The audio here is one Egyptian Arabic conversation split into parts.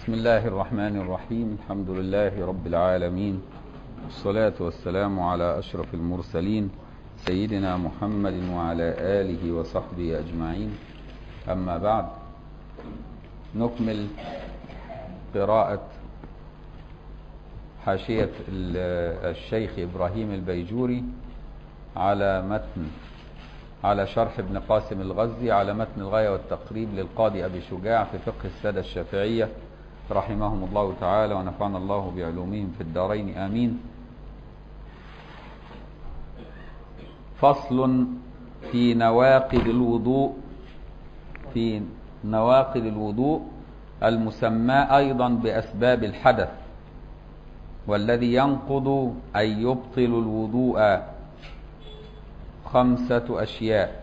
بسم الله الرحمن الرحيم الحمد لله رب العالمين والصلاة والسلام على أشرف المرسلين سيدنا محمد وعلى آله وصحبه أجمعين أما بعد نكمل قراءة حاشية الشيخ إبراهيم البيجوري على متن على شرح ابن قاسم الغزي على متن الغاية والتقريب للقاضي أبي شجاع في فقه السادة الشافعية رحمهم الله تعالى ونفعنا الله بعلومهم في الدارين آمين فصل في نواقض الوضوء في نواقض الوضوء المسمى أيضا بأسباب الحدث والذي ينقض أن يبطل الوضوء خمسة أشياء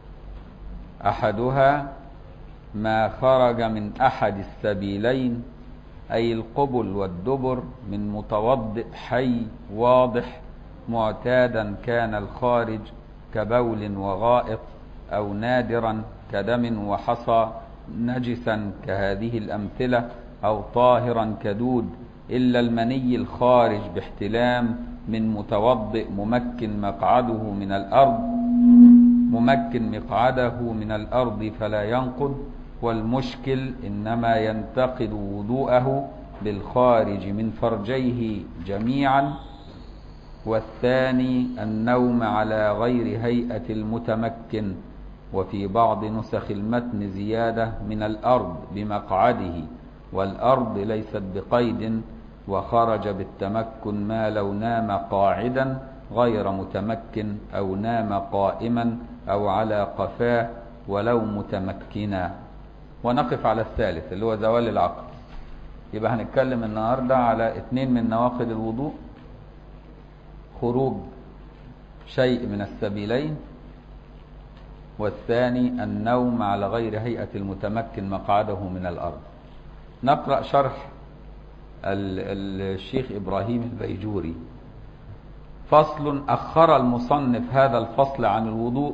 أحدها ما خرج من أحد السبيلين أي القبل والدبر من متوضئ حي واضح معتادا كان الخارج كبول وغائط أو نادرا كدم وحصى نجسا كهذه الأمثلة أو طاهرا كدود إلا المني الخارج باحتلام من متوضئ ممكن مقعده من الأرض ممكن مقعده من الأرض فلا ينقض والمشكل إنما ينتقد وضوءه بالخارج من فرجيه جميعا والثاني النوم على غير هيئة المتمكن وفي بعض نسخ المتن زيادة من الأرض بمقعده والأرض ليست بقيد وخرج بالتمكن ما لو نام قاعدا غير متمكن أو نام قائما أو على قفاه ولو متمكنا ونقف على الثالث اللي هو زوال العقل يبقى هنتكلم النهاردة على اثنين من نواقض الوضوء خروج شيء من السبيلين والثاني النوم على غير هيئة المتمكن مقعده من الأرض نقرأ شرح الشيخ إبراهيم البيجوري فصل أخر المصنف هذا الفصل عن الوضوء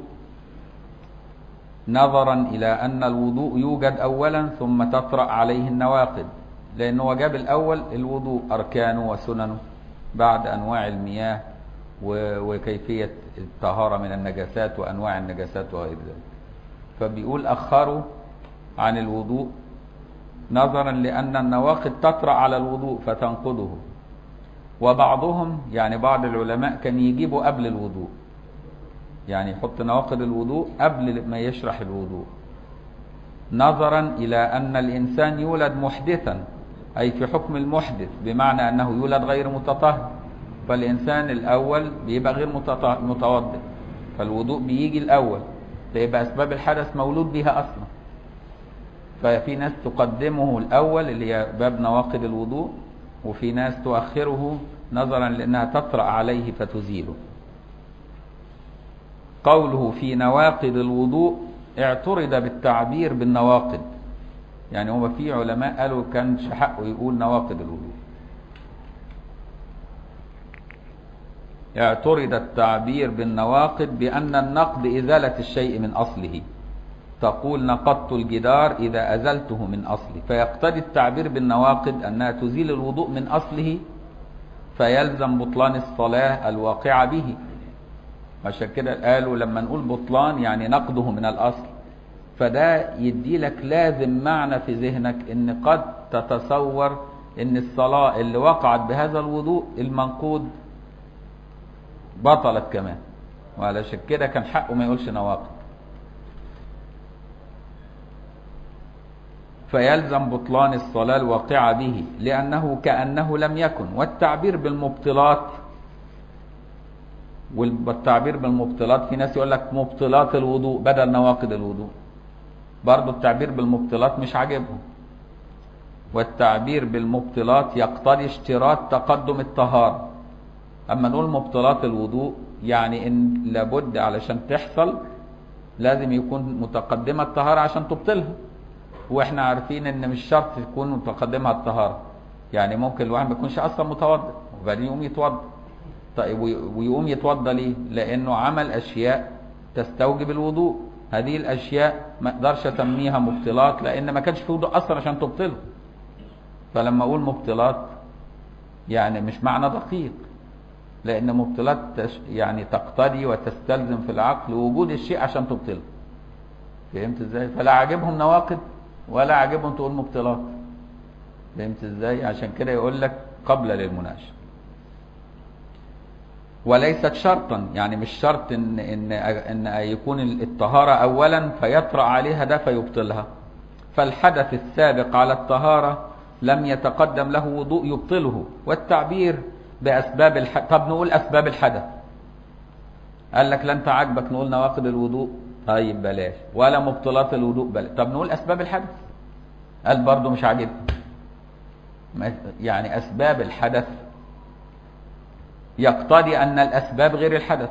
نظرا إلى أن الوضوء يوجد أولا ثم تطرأ عليه النواقض لأنه جاب الأول الوضوء أركانه وسننه بعد أنواع المياه وكيفية الطهارة من النجاسات وأنواع النجاسات وغير ذلك فبيقول أخروا عن الوضوء نظرا لأن النواقض تطرأ على الوضوء فتنقضه وبعضهم يعني بعض العلماء كان يجيبوا قبل الوضوء يعني يحط نواقض الوضوء قبل ما يشرح الوضوء نظرا إلى أن الإنسان يولد محدثا أي في حكم المحدث بمعنى أنه يولد غير متطهر فالإنسان الأول بيبقى غير متوضئ فالوضوء بيجي الأول فيبقى أسباب الحدث مولود بها أصلا ففي ناس تقدمه الأول اللي هي باب نواقض الوضوء وفي ناس تؤخره نظرا لأنها تطرأ عليه فتزيله قوله في نواقض الوضوء اعترض بالتعبير بالنواقض يعني هو في علماء قالوا كانش حقه يقول نواقض الوضوء اعترض التعبير بالنواقض بأن النقد إزالة الشيء من أصله تقول نقضت الجدار إذا أزلته من أصله فيقتضي التعبير بالنواقض أنها تزيل الوضوء من أصله فيلزم بطلان الصلاة الواقعة به عشان كده قالوا لما نقول بطلان يعني نقضه من الأصل فده يدي لك لازم معنى في ذهنك ان قد تتصور ان الصلاة اللي وقعت بهذا الوضوء المنقود بطلت كمان وعلشان كده كان حقه ما يقولش نواقض فيلزم بطلان الصلاة الواقعة به لأنه كأنه لم يكن والتعبير بالمبطلات والتعبير بالمبطلات في ناس يقول لك مبطلات الوضوء بدل نواقض الوضوء برضو التعبير بالمبطلات مش عاجبهم والتعبير بالمبطلات يقتضي اشتراط تقدم الطهارة أما نقول مبطلات الوضوء يعني إن لابد علشان تحصل لازم يكون متقدمة الطهارة عشان تبطلها واحنا عارفين ان مش شرط تكون متقدمها الطهارة يعني ممكن الواحد ما يكونش اصلا متوضئ وبعدين يقوم يتوضا طيب ويقوم يتوضا ليه لانه عمل اشياء تستوجب الوضوء هذه الاشياء ما اقدرش اسميها مبطلات لان ما كانش في وضوء اصلا عشان تبطله فلما اقول مبطلات يعني مش معنى دقيق لان مبطلات تش يعني تقتضي وتستلزم في العقل وجود الشيء عشان تبطله فهمت ازاي فلا عاجبهم نواقض ولا عاجبهم تقول مبطلات فهمت ازاي عشان كده يقول لك قبل للمناقشه وليست شرطا يعني مش شرط ان ان ان يكون الطهاره اولا فيطرا عليها ده فيبطلها فالحدث السابق على الطهاره لم يتقدم له وضوء يبطله والتعبير باسباب الحدث طب نقول اسباب الحدث قال لك لا انت عاجبك نقول نواقض الوضوء طيب بلاش ولا مبطلات الوضوء بلاش طب نقول اسباب الحدث قال برضه مش عاجبني يعني اسباب الحدث يقتضي ان الاسباب غير الحدث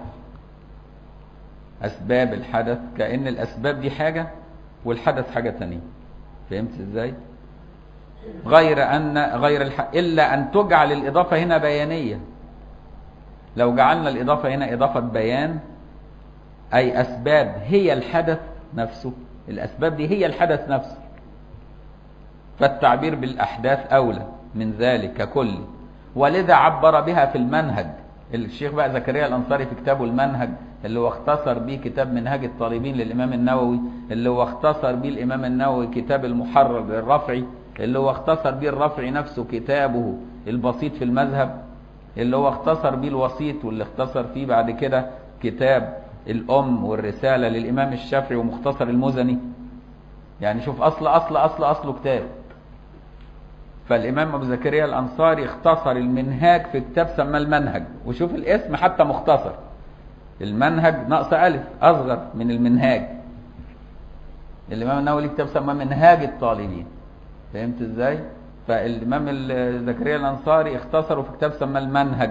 اسباب الحدث كان الاسباب دي حاجه والحدث حاجه ثانيه فهمت ازاي غير ان غير الح... الا ان تجعل الاضافه هنا بيانيه لو جعلنا الاضافه هنا اضافه بيان اي اسباب هي الحدث نفسه الاسباب دي هي الحدث نفسه فالتعبير بالاحداث اولى من ذلك ككل ولذا عبر بها في المنهج الشيخ بقى زكريا الانصاري في كتابه المنهج اللي هو اختصر به كتاب منهاج الطالبين للامام النووي اللي هو اختصر به الامام النووي كتاب المحرر للرفعي اللي هو اختصر به الرفعي نفسه كتابه البسيط في المذهب اللي هو اختصر به الوسيط واللي اختصر فيه بعد كده كتاب الام والرساله للامام الشافعي ومختصر المزني يعني شوف اصل اصل اصل اصله كتاب فالامام ابو زكريا الانصاري اختصر المنهاج في كتاب سماه المنهج وشوف الاسم حتى مختصر المنهج ناقص الف اصغر من المنهاج الامام النووي ليه كتاب سماه منهاج الطالبين فهمت ازاي فالامام زكريا الانصاري اختصره في كتاب سماه المنهج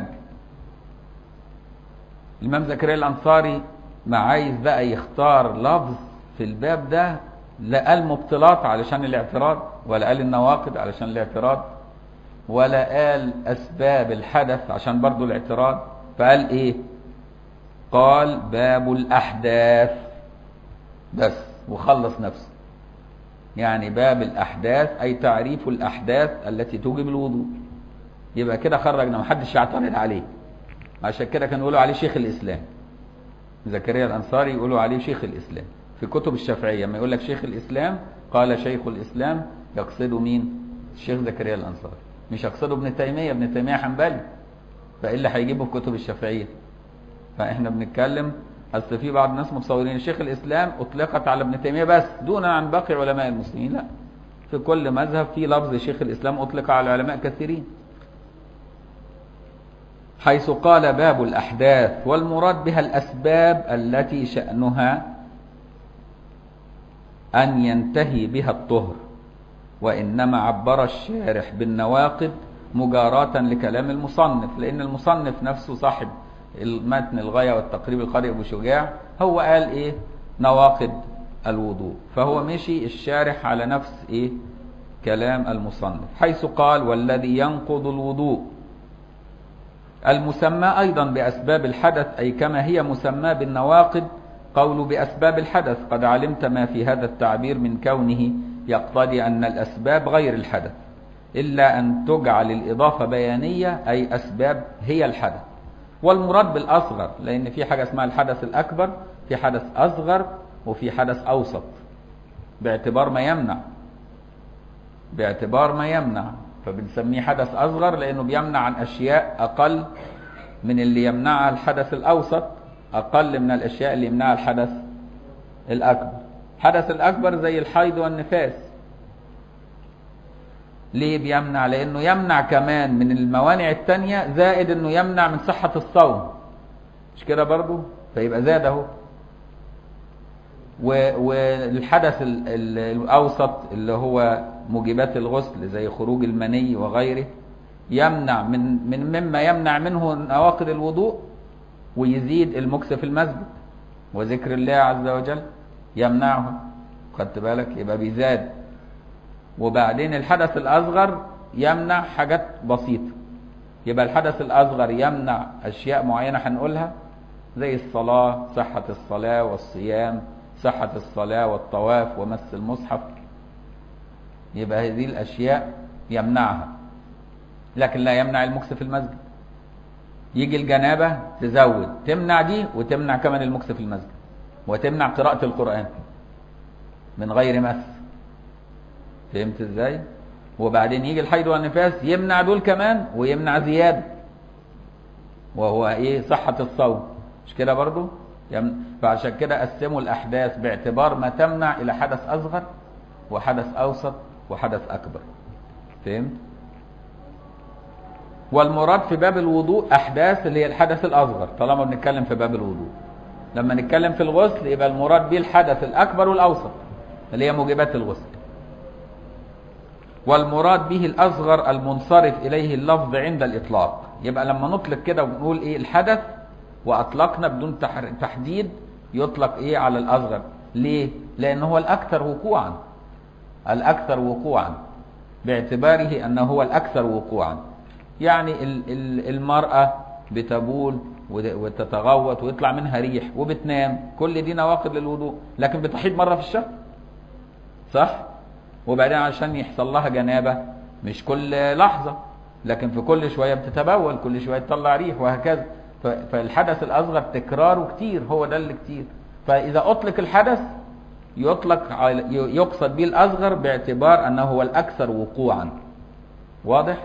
الامام زكريا الانصاري ما عايز بقى يختار لفظ في الباب ده لا قال مبطلات علشان الاعتراض ولا قال النواقض علشان الاعتراض ولا قال اسباب الحدث عشان برضو الاعتراض فقال ايه قال باب الاحداث بس وخلص نفسه يعني باب الاحداث اي تعريف الاحداث التي توجب الوضوء يبقى كده خرجنا محدش يعترض عليه عشان كده كانوا يقولوا عليه شيخ الاسلام زكريا الانصاري يقولوا عليه شيخ الاسلام في كتب الشافعيه لما يقول لك شيخ الاسلام قال شيخ الاسلام يقصده مين الشيخ زكريا الانصاري مش يقصده ابن تيميه ابن تيميه حنبلي فايه اللي هيجيبه في كتب الشافعيه فاحنا بنتكلم اصل في بعض الناس متصورين شيخ الاسلام اطلقت على ابن تيميه بس دون عن باقي علماء المسلمين لا في كل مذهب في لفظ شيخ الاسلام اطلق على علماء كثيرين حيث قال باب الاحداث والمراد بها الاسباب التي شانها ان ينتهي بها الطهر وانما عبر الشارح بالنواقض مجاراة لكلام المصنف لان المصنف نفسه صاحب المتن الغاية والتقريب القارئ ابو شجاع هو قال ايه نواقض الوضوء فهو مشي الشارح على نفس ايه كلام المصنف حيث قال والذي ينقض الوضوء المسمى ايضا باسباب الحدث اي كما هي مسماه بالنواقض قول باسباب الحدث قد علمت ما في هذا التعبير من كونه يقتضي ان الاسباب غير الحدث الا ان تجعل الاضافه بيانيه اي اسباب هي الحدث والمراد بالاصغر لان في حاجه اسمها الحدث الاكبر في حدث اصغر وفي حدث اوسط باعتبار ما يمنع باعتبار ما يمنع فبنسميه حدث اصغر لانه بيمنع عن اشياء اقل من اللي يمنعها الحدث الاوسط اقل من الاشياء اللي يمنعها الحدث الاكبر الحدث الاكبر زي الحيض والنفاس ليه بيمنع لانه يمنع كمان من الموانع التانية زائد انه يمنع من صحة الصوم مش كده برضو فيبقى زاد اهو والحدث الاوسط اللي هو موجبات الغسل زي خروج المني وغيره يمنع من من مما يمنع منه نواقض الوضوء ويزيد المكس في المسجد وذكر الله عز وجل يمنعه خدت بالك يبقى بيزاد وبعدين الحدث الأصغر يمنع حاجات بسيطة يبقى الحدث الأصغر يمنع أشياء معينة هنقولها زي الصلاة صحة الصلاة والصيام صحة الصلاة والطواف ومس المصحف يبقى هذه الأشياء يمنعها لكن لا يمنع المكس في المسجد يجي الجنابة تزود تمنع دي وتمنع كمان المكس في المسجد وتمنع قراءة القرآن من غير مس فهمت ازاي وبعدين يجي الحيض والنفاس يمنع دول كمان ويمنع زيادة وهو ايه صحة الصوم مش كده برضو يمن... فعشان كده قسموا الاحداث باعتبار ما تمنع الى حدث اصغر وحدث اوسط وحدث اكبر فهمت والمراد في باب الوضوء احداث اللي هي الحدث الاصغر طالما بنتكلم في باب الوضوء لما نتكلم في الغسل يبقى المراد به الحدث الاكبر والاوسط اللي هي موجبات الغسل والمراد به الاصغر المنصرف اليه اللفظ عند الاطلاق يبقى لما نطلق كده ونقول ايه الحدث واطلقنا بدون تحديد يطلق ايه على الاصغر ليه لان هو الاكثر وقوعا الاكثر وقوعا باعتباره انه هو الاكثر وقوعا يعني المرأة بتبول وتتغوط ويطلع منها ريح وبتنام كل دي نواقض للوضوء لكن بتحيض مرة في الشهر صح وبعدين عشان يحصل لها جنابة مش كل لحظة لكن في كل شوية بتتبول كل شوية تطلع ريح وهكذا فالحدث الأصغر تكراره كتير هو ده اللي كتير فإذا أطلق الحدث يطلق يقصد به الأصغر باعتبار أنه هو الأكثر وقوعا واضح؟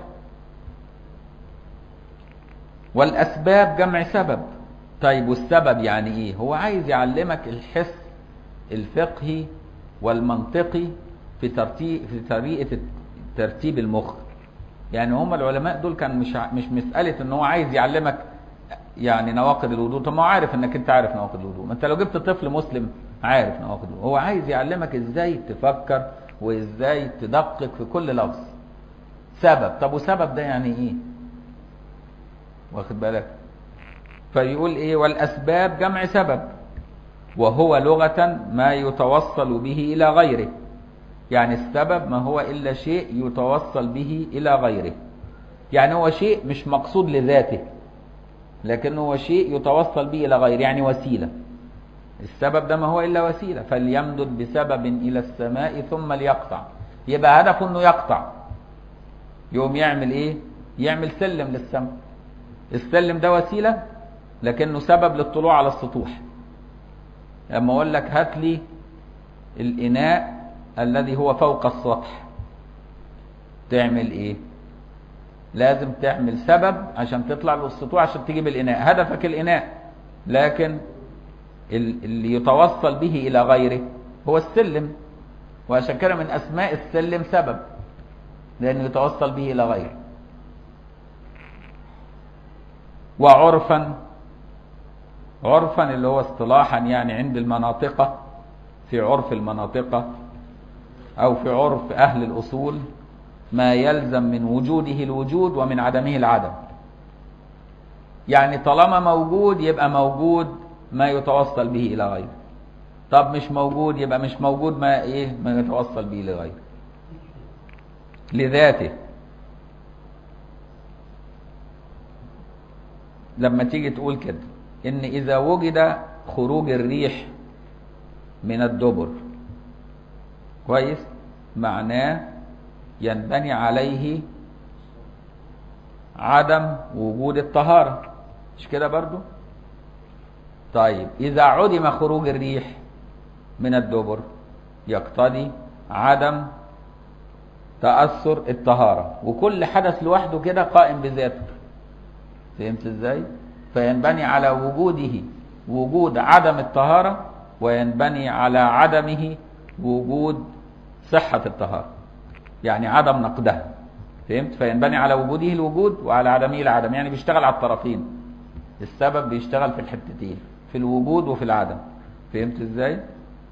والأسباب جمع سبب طيب والسبب يعني إيه؟ هو عايز يعلمك الحس الفقهي والمنطقي في ترتيب في طريقة ترتيب المخ يعني هم العلماء دول كان مش مش مسألة ان هو عايز يعلمك يعني نواقض الوضوء طب ما هو عارف انك انت عارف نواقض الوضوء ما انت لو جبت طفل مسلم عارف نواقض الوضوء هو عايز يعلمك ازاي تفكر وازاي تدقق في كل لفظ سبب طب وسبب ده يعني ايه واخد بالك فيقول ايه والاسباب جمع سبب وهو لغة ما يتوصل به الى غيره يعني السبب ما هو الا شيء يتوصل به الى غيره يعني هو شيء مش مقصود لذاته لكن هو شيء يتوصل به الى غيره يعني وسيله السبب ده ما هو الا وسيله فليمدد بسبب الى السماء ثم ليقطع يبقى هدفه انه يقطع يقوم يعمل ايه يعمل سلم للسماء السلم ده وسيله لكنه سبب للطلوع على السطوح لما اقول لك هات لي الاناء الذي هو فوق السطح تعمل ايه لازم تعمل سبب عشان تطلع للسطوع عشان تجيب الاناء هدفك الاناء لكن اللي يتوصل به الى غيره هو السلم وعشان كده من اسماء السلم سبب لانه يتوصل به الى غيره وعرفا عرفا اللي هو اصطلاحا يعني عند المناطق في عرف المناطق او في عرف اهل الاصول ما يلزم من وجوده الوجود ومن عدمه العدم يعني طالما موجود يبقى موجود ما يتوصل به الى غيره طب مش موجود يبقى مش موجود ما ايه ما يتوصل به لغيره لذاته لما تيجي تقول كده ان اذا وجد خروج الريح من الدبر كويس معناه ينبني عليه عدم وجود الطهارة مش كده برضو طيب إذا عدم خروج الريح من الدبر يقتضي عدم تأثر الطهارة وكل حدث لوحده كده قائم بذاته فهمت ازاي فينبني على وجوده وجود عدم الطهارة وينبني على عدمه وجود صحة الطهارة يعني عدم نقدها فهمت فينبني على وجوده الوجود وعلى عدمه العدم يعني بيشتغل على الطرفين السبب بيشتغل في الحتتين في الوجود وفي العدم فهمت ازاي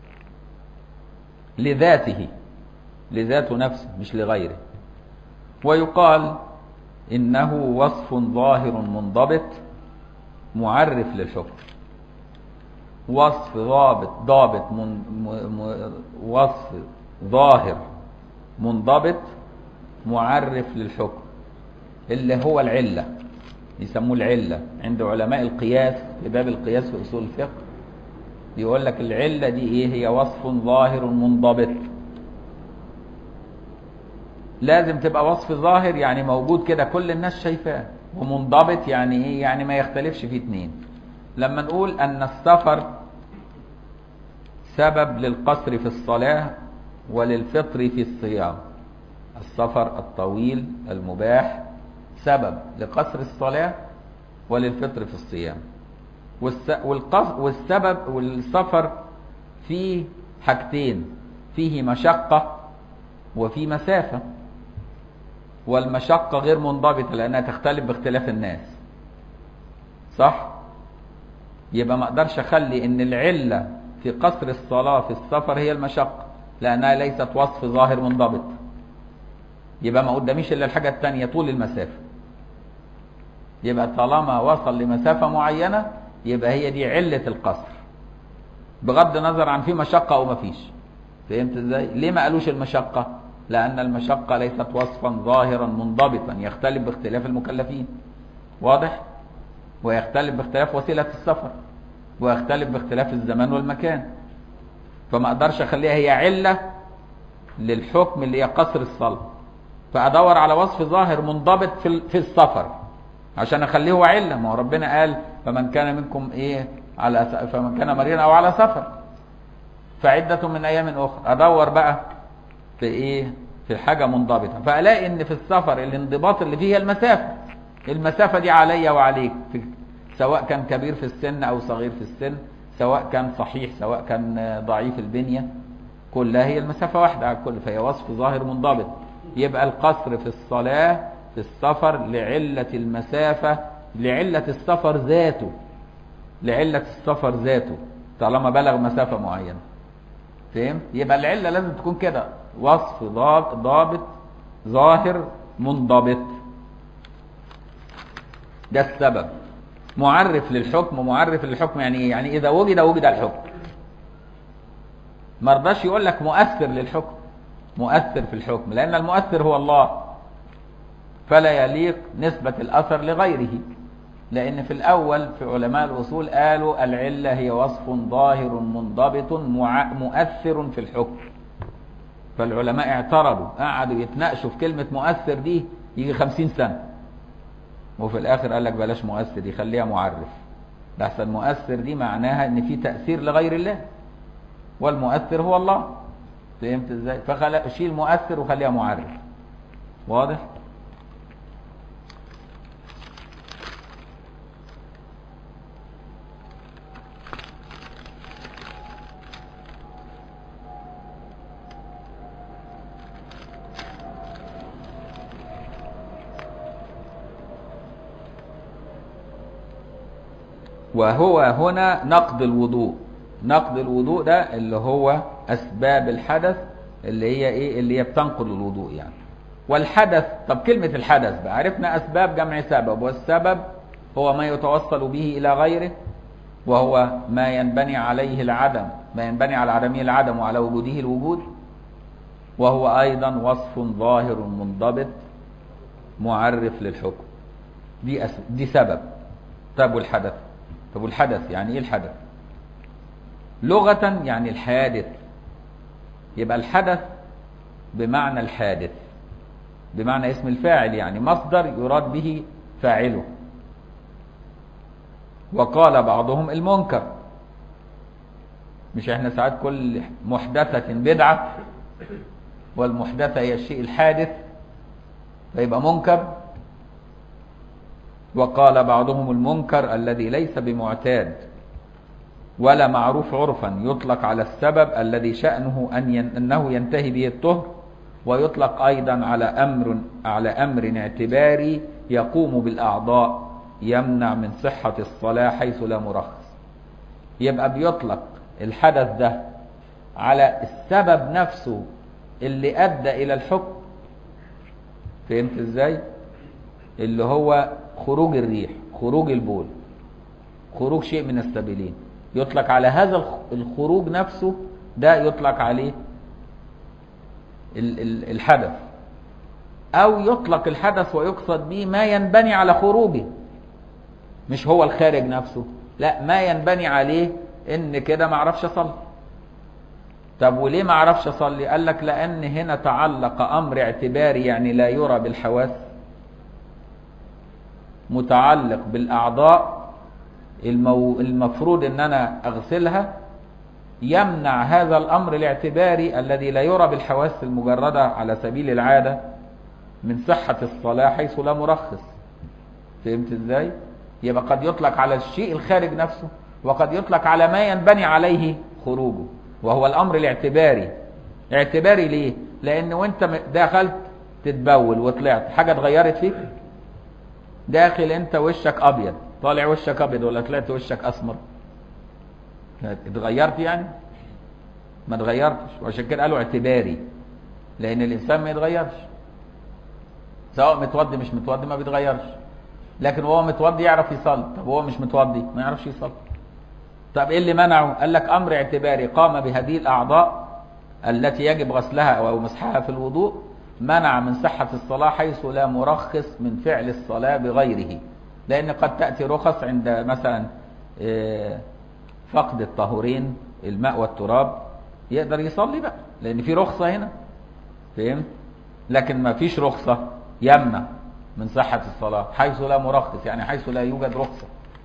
لذاته لذاته نفسه مش لغيره ويقال انه وصف ظاهر منضبط معرف للحكم وصف ضابط ضابط من م... وصف ظاهر منضبط معرف للحكم اللي هو العلة يسموه العلة عند علماء القياس في باب القياس في أصول الفقه يقول لك العلة دي إيه هي وصف ظاهر منضبط لازم تبقى وصف ظاهر يعني موجود كده كل الناس شايفاه ومنضبط يعني ايه يعني ما يختلفش فيه اتنين لما نقول ان السفر سبب للقصر في الصلاة وللفطر في الصيام السفر الطويل المباح سبب لقصر الصلاة وللفطر في الصيام والسبب والسفر فيه حاجتين فيه مشقة وفي مسافة والمشقة غير منضبطة لأنها تختلف باختلاف الناس صح؟ يبقى ما اقدرش اخلي ان العلة في قصر الصلاة في السفر هي المشقة لأنها ليست وصف ظاهر منضبط يبقى ما قداميش إلا الحاجة التانية طول المسافة يبقى طالما وصل لمسافة معينة يبقى هي دي علة القصر بغض النظر عن في مشقة أو ما فيش فهمت ازاي؟ ليه ما قالوش المشقة؟ لأن المشقة ليست وصفا ظاهرا منضبطا يختلف باختلاف المكلفين واضح؟ ويختلف باختلاف وسيلة السفر ويختلف باختلاف الزمان والمكان فما اقدرش اخليها هي علة للحكم اللي هي قصر الصلاة فادور على وصف ظاهر منضبط في في السفر عشان اخليه هو علة ما هو ربنا قال فمن كان منكم ايه على فمن كان مريضا او على سفر فعدة من ايام اخرى ادور بقى في ايه في حاجة منضبطة فالاقي ان في السفر الانضباط اللي فيه المسافة المسافة دي عليا وعليك في سواء كان كبير في السن او صغير في السن سواء كان صحيح سواء كان ضعيف البنية كلها هي المسافة واحدة على الكل فهي وصف ظاهر منضبط يبقى القصر في الصلاة في السفر لعلة المسافة لعلة السفر ذاته لعلة السفر ذاته طالما بلغ مسافة معينة فهمت يبقى العلة لازم تكون كده وصف ضابط ظاهر منضبط ده السبب معرف للحكم معرف للحكم يعني ايه يعني اذا وجد وجد الحكم ما رضاش يقول لك مؤثر للحكم مؤثر في الحكم لان المؤثر هو الله فلا يليق نسبة الاثر لغيره لان في الاول في علماء الاصول قالوا العلة هي وصف ظاهر منضبط مؤثر في الحكم فالعلماء اعترضوا قعدوا يتناقشوا في كلمة مؤثر دي يجي خمسين سنة وفي الاخر قال لك بلاش مؤثر دي خليها معرف ده احسن مؤثر دي معناها ان في تأثير لغير الله والمؤثر هو الله فهمت ازاي فخلق شيل مؤثر وخليها معرف واضح وهو هنا نقض الوضوء نقض الوضوء ده اللي هو أسباب الحدث اللي هي إيه اللي هي بتنقض الوضوء يعني والحدث طب كلمة الحدث بقى عرفنا أسباب جمع سبب والسبب هو ما يتوصل به إلى غيره وهو ما ينبني عليه العدم ما ينبني على عدمه العدم وعلى وجوده الوجود وهو أيضا وصف ظاهر منضبط معرف للحكم دي أس... دي سبب طب والحدث طب والحدث يعني ايه الحدث لغة يعني الحادث يبقى الحدث بمعنى الحادث بمعنى اسم الفاعل يعني مصدر يراد به فاعله وقال بعضهم المنكر مش احنا ساعات كل محدثة بدعة والمحدثة هي الشيء الحادث فيبقى منكر وقال بعضهم المنكر الذي ليس بمعتاد ولا معروف عرفا يطلق على السبب الذي شأنه أن ين أنه ينتهي به الطهر ويطلق أيضا على أمر على أمر اعتباري يقوم بالأعضاء يمنع من صحة الصلاة حيث لا مرخص يبقى بيطلق الحدث ده على السبب نفسه اللي أدى إلى الحكم فهمت إزاي اللي هو خروج الريح خروج البول خروج شيء من السبيلين يطلق على هذا الخروج نفسه ده يطلق عليه الحدث او يطلق الحدث ويقصد به ما ينبني على خروجه مش هو الخارج نفسه لا ما ينبني عليه ان كده ما اعرفش اصلي طب وليه ما اعرفش اصلي قال لك لان هنا تعلق امر اعتباري يعني لا يرى بالحواس متعلق بالاعضاء المو... المفروض ان انا اغسلها يمنع هذا الامر الاعتباري الذي لا يرى بالحواس المجردة على سبيل العادة من صحة الصلاة حيث لا مرخص فهمت ازاي يبقى قد يطلق على الشيء الخارج نفسه وقد يطلق على ما ينبني عليه خروجه وهو الامر الاعتباري اعتباري ليه لان وانت دخلت تتبول وطلعت حاجة اتغيرت فيك داخل انت وشك ابيض طالع وشك ابيض ولا طلعت وشك اسمر اتغيرت يعني ما اتغيرتش وعشان كده قالوا اعتباري لان الانسان ما يتغيرش سواء متوضي مش متوضي ما بيتغيرش لكن وهو متوضي يعرف يصلي طب هو مش متوضي ما يعرفش يصلي طب ايه اللي منعه قال لك امر اعتباري قام بهذه الاعضاء التي يجب غسلها او مسحها في الوضوء منع من صحة الصلاة حيث لا مرخص من فعل الصلاة بغيره لأن قد تأتي رخص عند مثلا فقد الطهورين الماء والتراب يقدر يصلي بقى لأن في رخصة هنا فهمت لكن ما فيش رخصة يمنع من صحة الصلاة حيث لا مرخص يعني حيث لا يوجد رخصة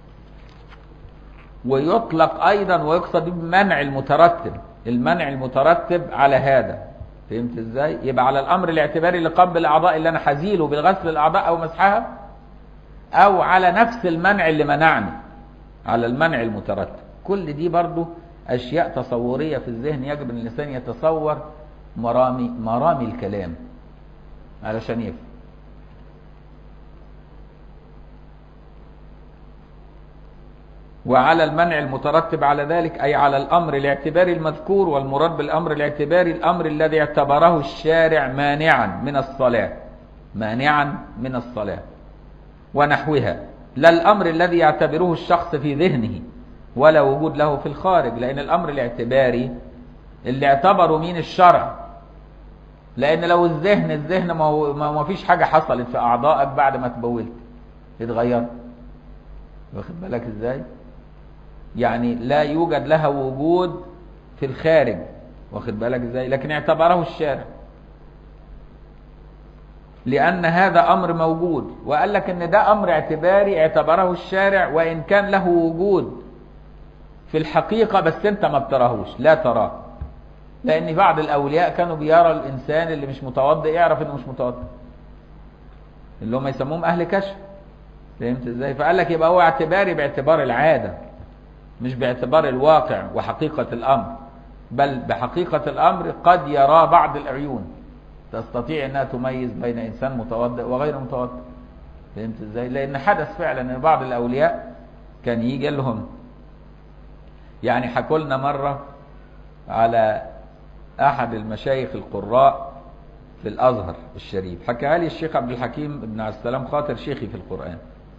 ويطلق أيضا ويقصد بمنع المترتب المنع المترتب على هذا فهمت ازاي يبقى على الامر الاعتباري اللي قام بالاعضاء اللي انا حزيله بالغسل الاعضاء او مسحها او على نفس المنع اللي منعني على المنع المترتب كل دي برضو اشياء تصورية في الذهن يجب ان الانسان يتصور مرامي مرامي الكلام علشان يفهم وعلى المنع المترتب على ذلك أي على الأمر الاعتباري المذكور والمراد بالأمر الاعتباري الأمر الذي اعتبره الشارع مانعا من الصلاة مانعا من الصلاة ونحوها لا الأمر الذي يعتبره الشخص في ذهنه ولا وجود له في الخارج لأن الأمر الاعتباري اللي اعتبره مين الشرع لأن لو الذهن الذهن ما, هو ما فيش حاجة حصلت في أعضائك بعد ما تبولت اتغير واخد بالك ازاي يعني لا يوجد لها وجود في الخارج واخد بالك ازاي لكن اعتبره الشارع لأن هذا أمر موجود وقال لك إن ده أمر اعتباري اعتبره الشارع وإن كان له وجود في الحقيقة بس أنت ما بتراهوش لا تراه لأن بعض الأولياء كانوا بيرى الإنسان اللي مش متوضئ يعرف إنه مش متوضئ اللي هم يسموهم أهل كشف فهمت إزاي فقال لك يبقى هو اعتباري باعتبار العادة مش باعتبار الواقع وحقيقة الأمر بل بحقيقة الأمر قد يرى بعض العيون تستطيع أنها تميز بين إنسان متوضئ وغير متوضئ فهمت إزاي لأن حدث فعلا أن بعض الأولياء كان يجي لهم يعني حكوا لنا مرة على أحد المشايخ القراء في الأزهر الشريف حكاها لي الشيخ عبد الحكيم بن عبد السلام خاطر شيخي في القرآن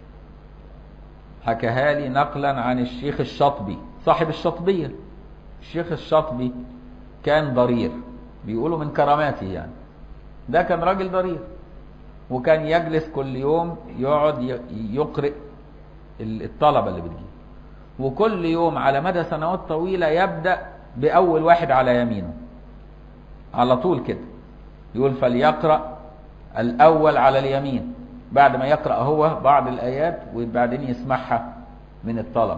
حكاها لي نقلا عن الشيخ الشاطبي صاحب الشاطبية الشيخ الشاطبي كان ضرير بيقولوا من كراماته يعني ده كان راجل ضرير وكان يجلس كل يوم يقعد يقرئ الطلبة اللي بتجي وكل يوم على مدى سنوات طويلة يبدأ بأول واحد على يمينه على طول كده يقول فليقرأ الأول على اليمين بعد ما يقرأ هو بعض الآيات وبعدين يسمعها من الطلب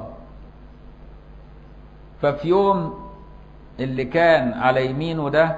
ففي يوم اللي كان على يمينه ده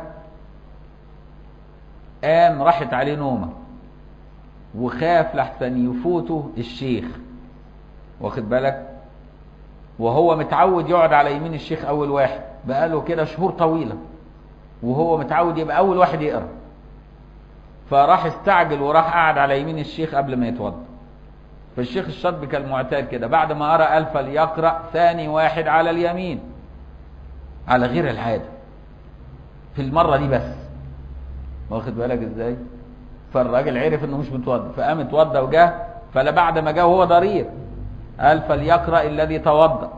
قام راحت عليه نومة وخاف لحسن يفوته الشيخ واخد بالك وهو متعود يقعد على يمين الشيخ أول واحد بقاله كده شهور طويلة وهو متعود يبقى أول واحد يقرأ فراح استعجل وراح قعد على يمين الشيخ قبل ما يتوضا فالشيخ الشاطبي كالمعتاد كده بعد ما قرأ قال فليقرأ ثاني واحد على اليمين على غير العادة في المرة دي بس واخد بالك ازاي فالراجل عرف انه مش متوضا فقام اتوضا وجاه فلا بعد ما جه وهو ضرير قال فليقرأ الذي توضا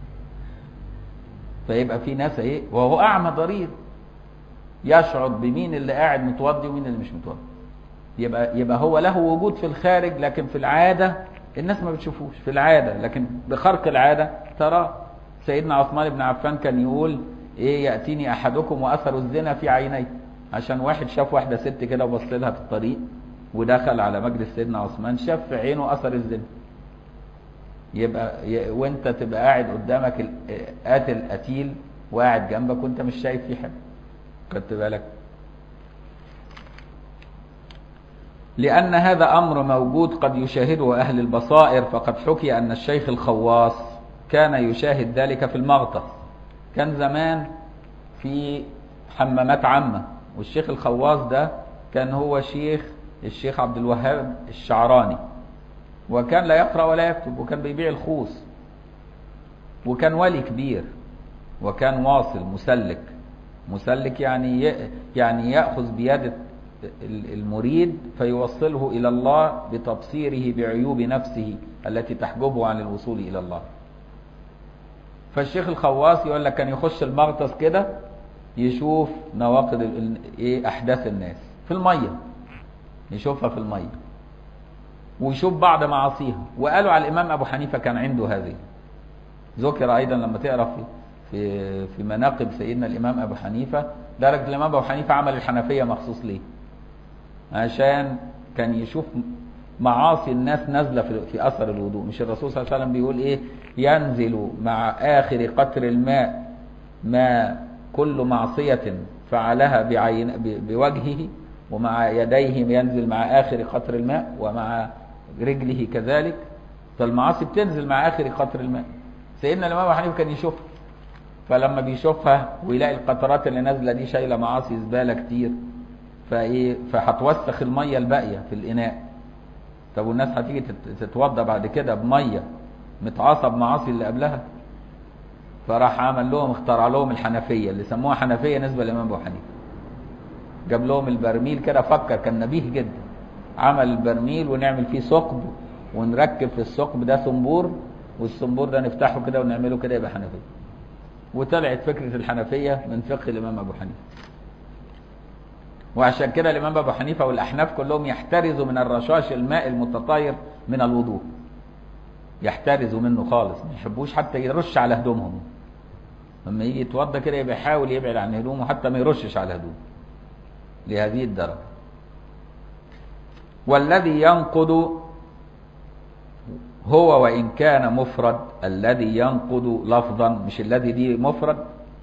فيبقى في ناس ايه وهو اعمى ضرير يشعر بمين اللي قاعد متوضي ومين اللي مش متوضي يبقى يبقى هو له وجود في الخارج لكن في العاده الناس ما بتشوفوش في العاده لكن بخرق العاده تراه سيدنا عثمان بن عفان كان يقول ايه ياتيني احدكم واثر الزنا في عينيه عشان واحد شاف واحده ست كده وبص لها في الطريق ودخل على مجلس سيدنا عثمان شاف في عينه اثر الزنا يبقى ي... وانت تبقى قاعد قدامك ال- قاتل قتيل وقاعد جنبك وانت مش شايف فيه حاجه خدت بالك لأن هذا أمر موجود قد يشاهده أهل البصائر فقد حكي أن الشيخ الخواص كان يشاهد ذلك في المغطس كان زمان في حمامات عامة والشيخ الخواص ده كان هو شيخ الشيخ عبد الوهاب الشعراني وكان لا يقرأ ولا يكتب وكان بيبيع الخوص وكان ولي كبير وكان واصل مسلك مسلك يعني ي- يعني يأخذ بيد المريد فيوصله إلى الله بتبصيره بعيوب نفسه التي تحجبه عن الوصول إلى الله فالشيخ الخواص يقول لك كان يخش المغطس كده يشوف نواقض ال- ال- ايه احداث الناس في الميه يشوفها في الميه ويشوف بعض معاصيها وقالوا على الامام ابو حنيفه كان عنده هذه ذكر ايضا لما تقرا في في في مناقب سيدنا الامام ابو حنيفه درجه الامام ابو حنيفه عمل الحنفيه مخصوص ليه عشان كان يشوف معاصي الناس نازله في, في اثر الوضوء مش الرسول صلى الله عليه وسلم بيقول ايه ينزل مع اخر قطر الماء ما كل معصيه فعلها بعين ب- بوجهه ومع يديه ينزل مع اخر قطر الماء ومع رجله كذلك فالمعاصي بتنزل مع اخر قطر الماء سيدنا الامام ابو حنيفه كان يشوفها فلما بيشوفها ويلاقي القطرات اللي نازله دي شايله معاصي زباله كتير فايه فهتوسخ الميه الباقيه في الاناء طب والناس هتيجي تت- تتوضى بعد كده بميه متعاصه بمعاصي اللي قبلها فراح عمل لهم اخترع لهم الحنفيه اللي سموها حنفيه نسبه للامام ابو حنيفه جاب لهم البرميل كده فكر كان نبيه جدا عمل البرميل ونعمل فيه ثقب ونركب في الثقب ده صنبور والصنبور ده نفتحه كده ونعمله كده يبقى حنفيه وطلعت فكره الحنفيه من فقه الامام ابو حنيفه وعشان كده الامام ابو حنيفه والاحناف كلهم يحترزوا من الرشاش الماء المتطاير من الوضوء يحترزوا منه خالص ما يحبوش حتى يرش على هدومهم لما يجي يتوضى كده يبقى يحاول يبعد عن هدومه حتى ما يرشش على هدومه لهذه الدرجه والذي ينقض هو وإن كان مفرد الذي ينقض لفظا مش الذي دي مفرد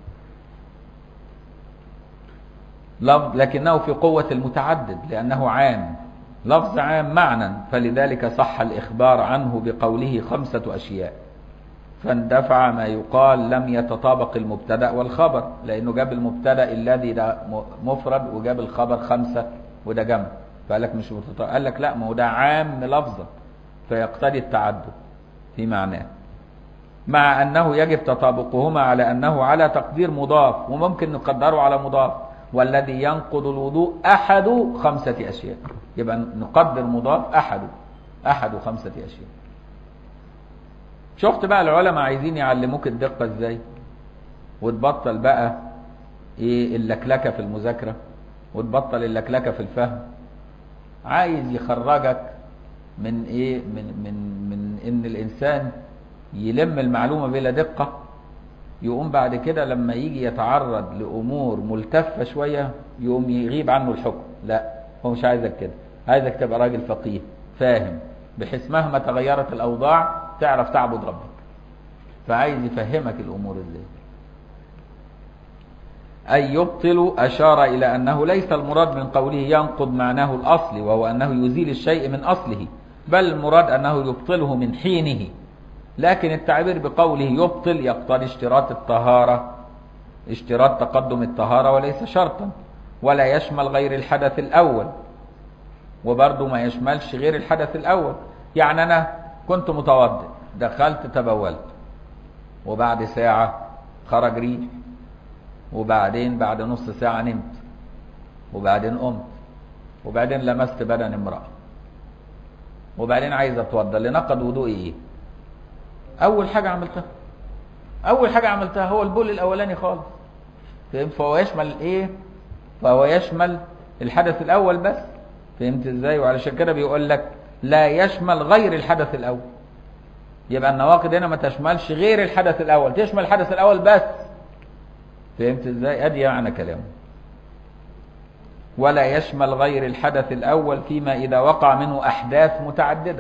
لفظ لكنه في قوة المتعدد لأنه عام لفظ عام معنى فلذلك صح الإخبار عنه بقوله خمسة أشياء فاندفع ما يقال لم يتطابق المبتدا والخبر لانه جاب المبتدا الذي ده مفرد وجاب الخبر خمسه وده جمع فقال لك مش متطابق قال لك لا ما هو ده عام لفظا فيقتضي التعدد في معناه مع انه يجب تطابقهما على انه على تقدير مضاف وممكن نقدره على مضاف والذي ينقض الوضوء احد خمسه اشياء يبقى نقدر مضاف احد احد خمسه اشياء شفت بقى العلماء عايزين يعلموك الدقة ازاي وتبطل بقى ايه اللكلكة في المذاكرة وتبطل اللكلكة في الفهم عايز يخرجك من ايه من من من ان الانسان يلم المعلومة بلا دقة يقوم بعد كده لما يجي يتعرض لامور ملتفة شوية يقوم يغيب عنه الحكم لا هو مش عايزك كده عايزك تبقى راجل فقيه فاهم بحيث مهما تغيرت الاوضاع تعرف تعبد ربك فعايز يفهمك الامور ازاي أي يبطل أشار إلى أنه ليس المراد من قوله ينقض معناه الأصلي وهو أنه يزيل الشيء من أصله بل المراد أنه يبطله من حينه لكن التعبير بقوله يبطل يقتضي اشتراط الطهارة اشتراط تقدم الطهارة وليس شرطا ولا يشمل غير الحدث الأول وبرضه ما يشملش غير الحدث الأول يعني أنا كنت متوضئ دخلت تبولت وبعد ساعة خرج ريح وبعدين بعد نص ساعة نمت وبعدين قمت وبعدين لمست بدن امرأة وبعدين عايز اتوضى اللي نقض وضوئي ايه اول حاجة عملتها اول حاجة عملتها هو البول الاولاني خالص فهمت فهو يشمل ايه فهو يشمل الحدث الاول بس فهمت ازاي وعلشان كده بيقول لك لا يشمل غير الحدث الاول يبقى النواقض هنا ما تشملش غير الحدث الاول تشمل الحدث الاول بس فهمت ازاي ادي معنى كلامه ولا يشمل غير الحدث الاول فيما اذا وقع منه احداث متعدده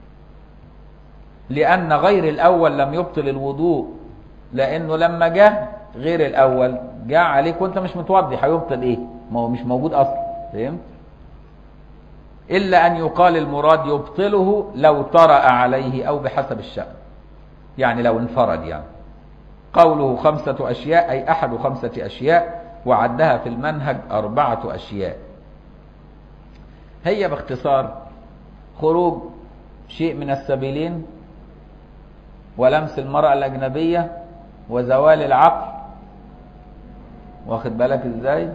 لان غير الاول لم يبطل الوضوء لانه لما جاء غير الاول جاء عليك وانت مش متوضي هيبطل ايه ما هو مش موجود اصلا فهمت الا ان يقال المراد يبطله لو طرأ عليه او بحسب الشأن يعني لو انفرد يعني قوله خمسة أشياء أي أحد خمسة أشياء وعدها في المنهج أربعة أشياء هي باختصار خروج شيء من السبيلين ولمس المرأة الأجنبية وزوال العقل واخد بالك ازاي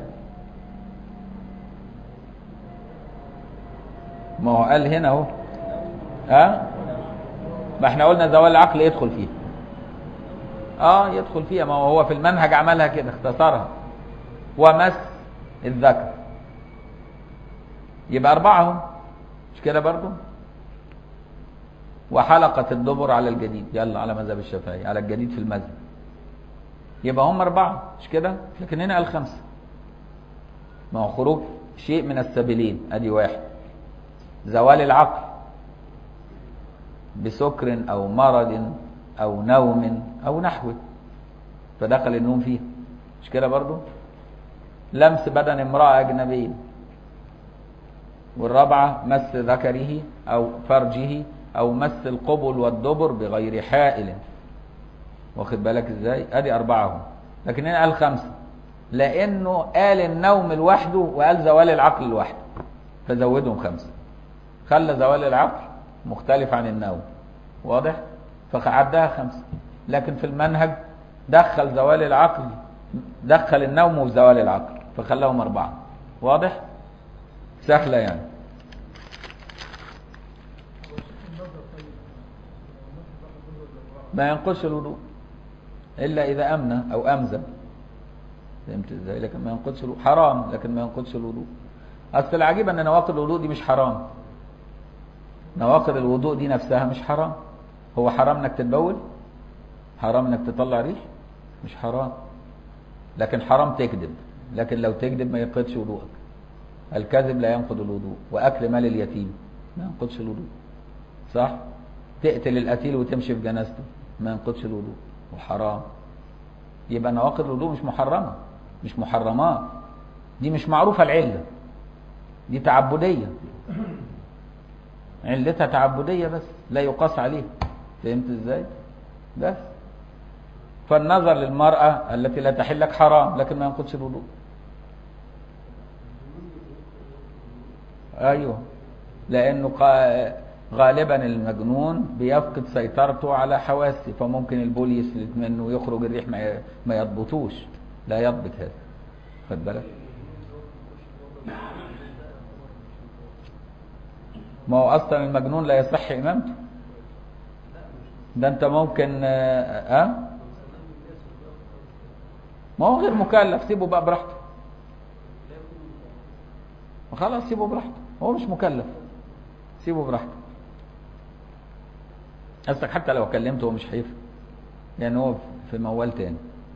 ما هو قال هنا اهو ها ما احنا قلنا زوال العقل يدخل فيه اه يدخل فيها ما هو في المنهج عملها كده اختصرها ومس الذكر يبقى أربعة هم مش كده برضو وحلقة الدبر على الجديد يلا على مذهب الشافعي على الجديد في المذهب يبقى هم أربعة مش كده لكن هنا قال خمسة ما هو خروج شيء من السبيلين أدي واحد زوال العقل بسكر أو مرض أو نوم أو نحوه فدخل النوم فيه مش كده برضو لمس بدن امرأة أجنبية والرابعة مس ذكره أو فرجه أو مس القبل والدبر بغير حائل واخد بالك ازاي ادي أربعة هم لكن هنا قال خمسة لأنه قال النوم لوحده وقال زوال العقل لوحده فزودهم خمسة خلى زوال العقل مختلف عن النوم واضح فعدها خمسة لكن في المنهج دخل زوال العقل دخل النوم في زوال العقل فخلاهم أربعة واضح سهلة يعني ما ينقصش الوضوء إلا إذا أمنى أو أمزى فهمت ازاي لكن ما ينقضش الوضوء حرام لكن ما ينقضش الوضوء اصل العجيب ان نواقض الوضوء دي مش حرام نواقض الوضوء دي نفسها مش حرام هو حرام انك تتبول حرام انك تطلع ريح مش حرام لكن حرام تكذب لكن لو تكذب ما ينقضش وضوءك الكذب لا ينقض الوضوء واكل مال اليتيم ما ينقضش الوضوء صح تقتل القتيل وتمشي في جنازته ما ينقضش الوضوء وحرام يبقى نواقض الوضوء مش محرمه مش محرمات دي مش معروفه العله دي تعبديه علتها تعبديه بس لا يقاس عليها فهمت ازاي بس فالنظر للمرأة التي لا تحل لك حرام لكن ما ينقضش الوضوء ايوه لانه غالبا المجنون بيفقد سيطرته على حواسه فممكن البول يسلت منه ويخرج الريح ما يضبطوش لا يضبط هذا خد بالك ما هو اصلا المجنون لا يصح امامته ده انت ممكن ها أه؟ ما هو غير مكلف سيبه بقى براحته خلاص سيبه براحته هو مش مكلف سيبه براحته قصدك حتى لو كلمته هو مش هيفهم يعني هو في موال تاني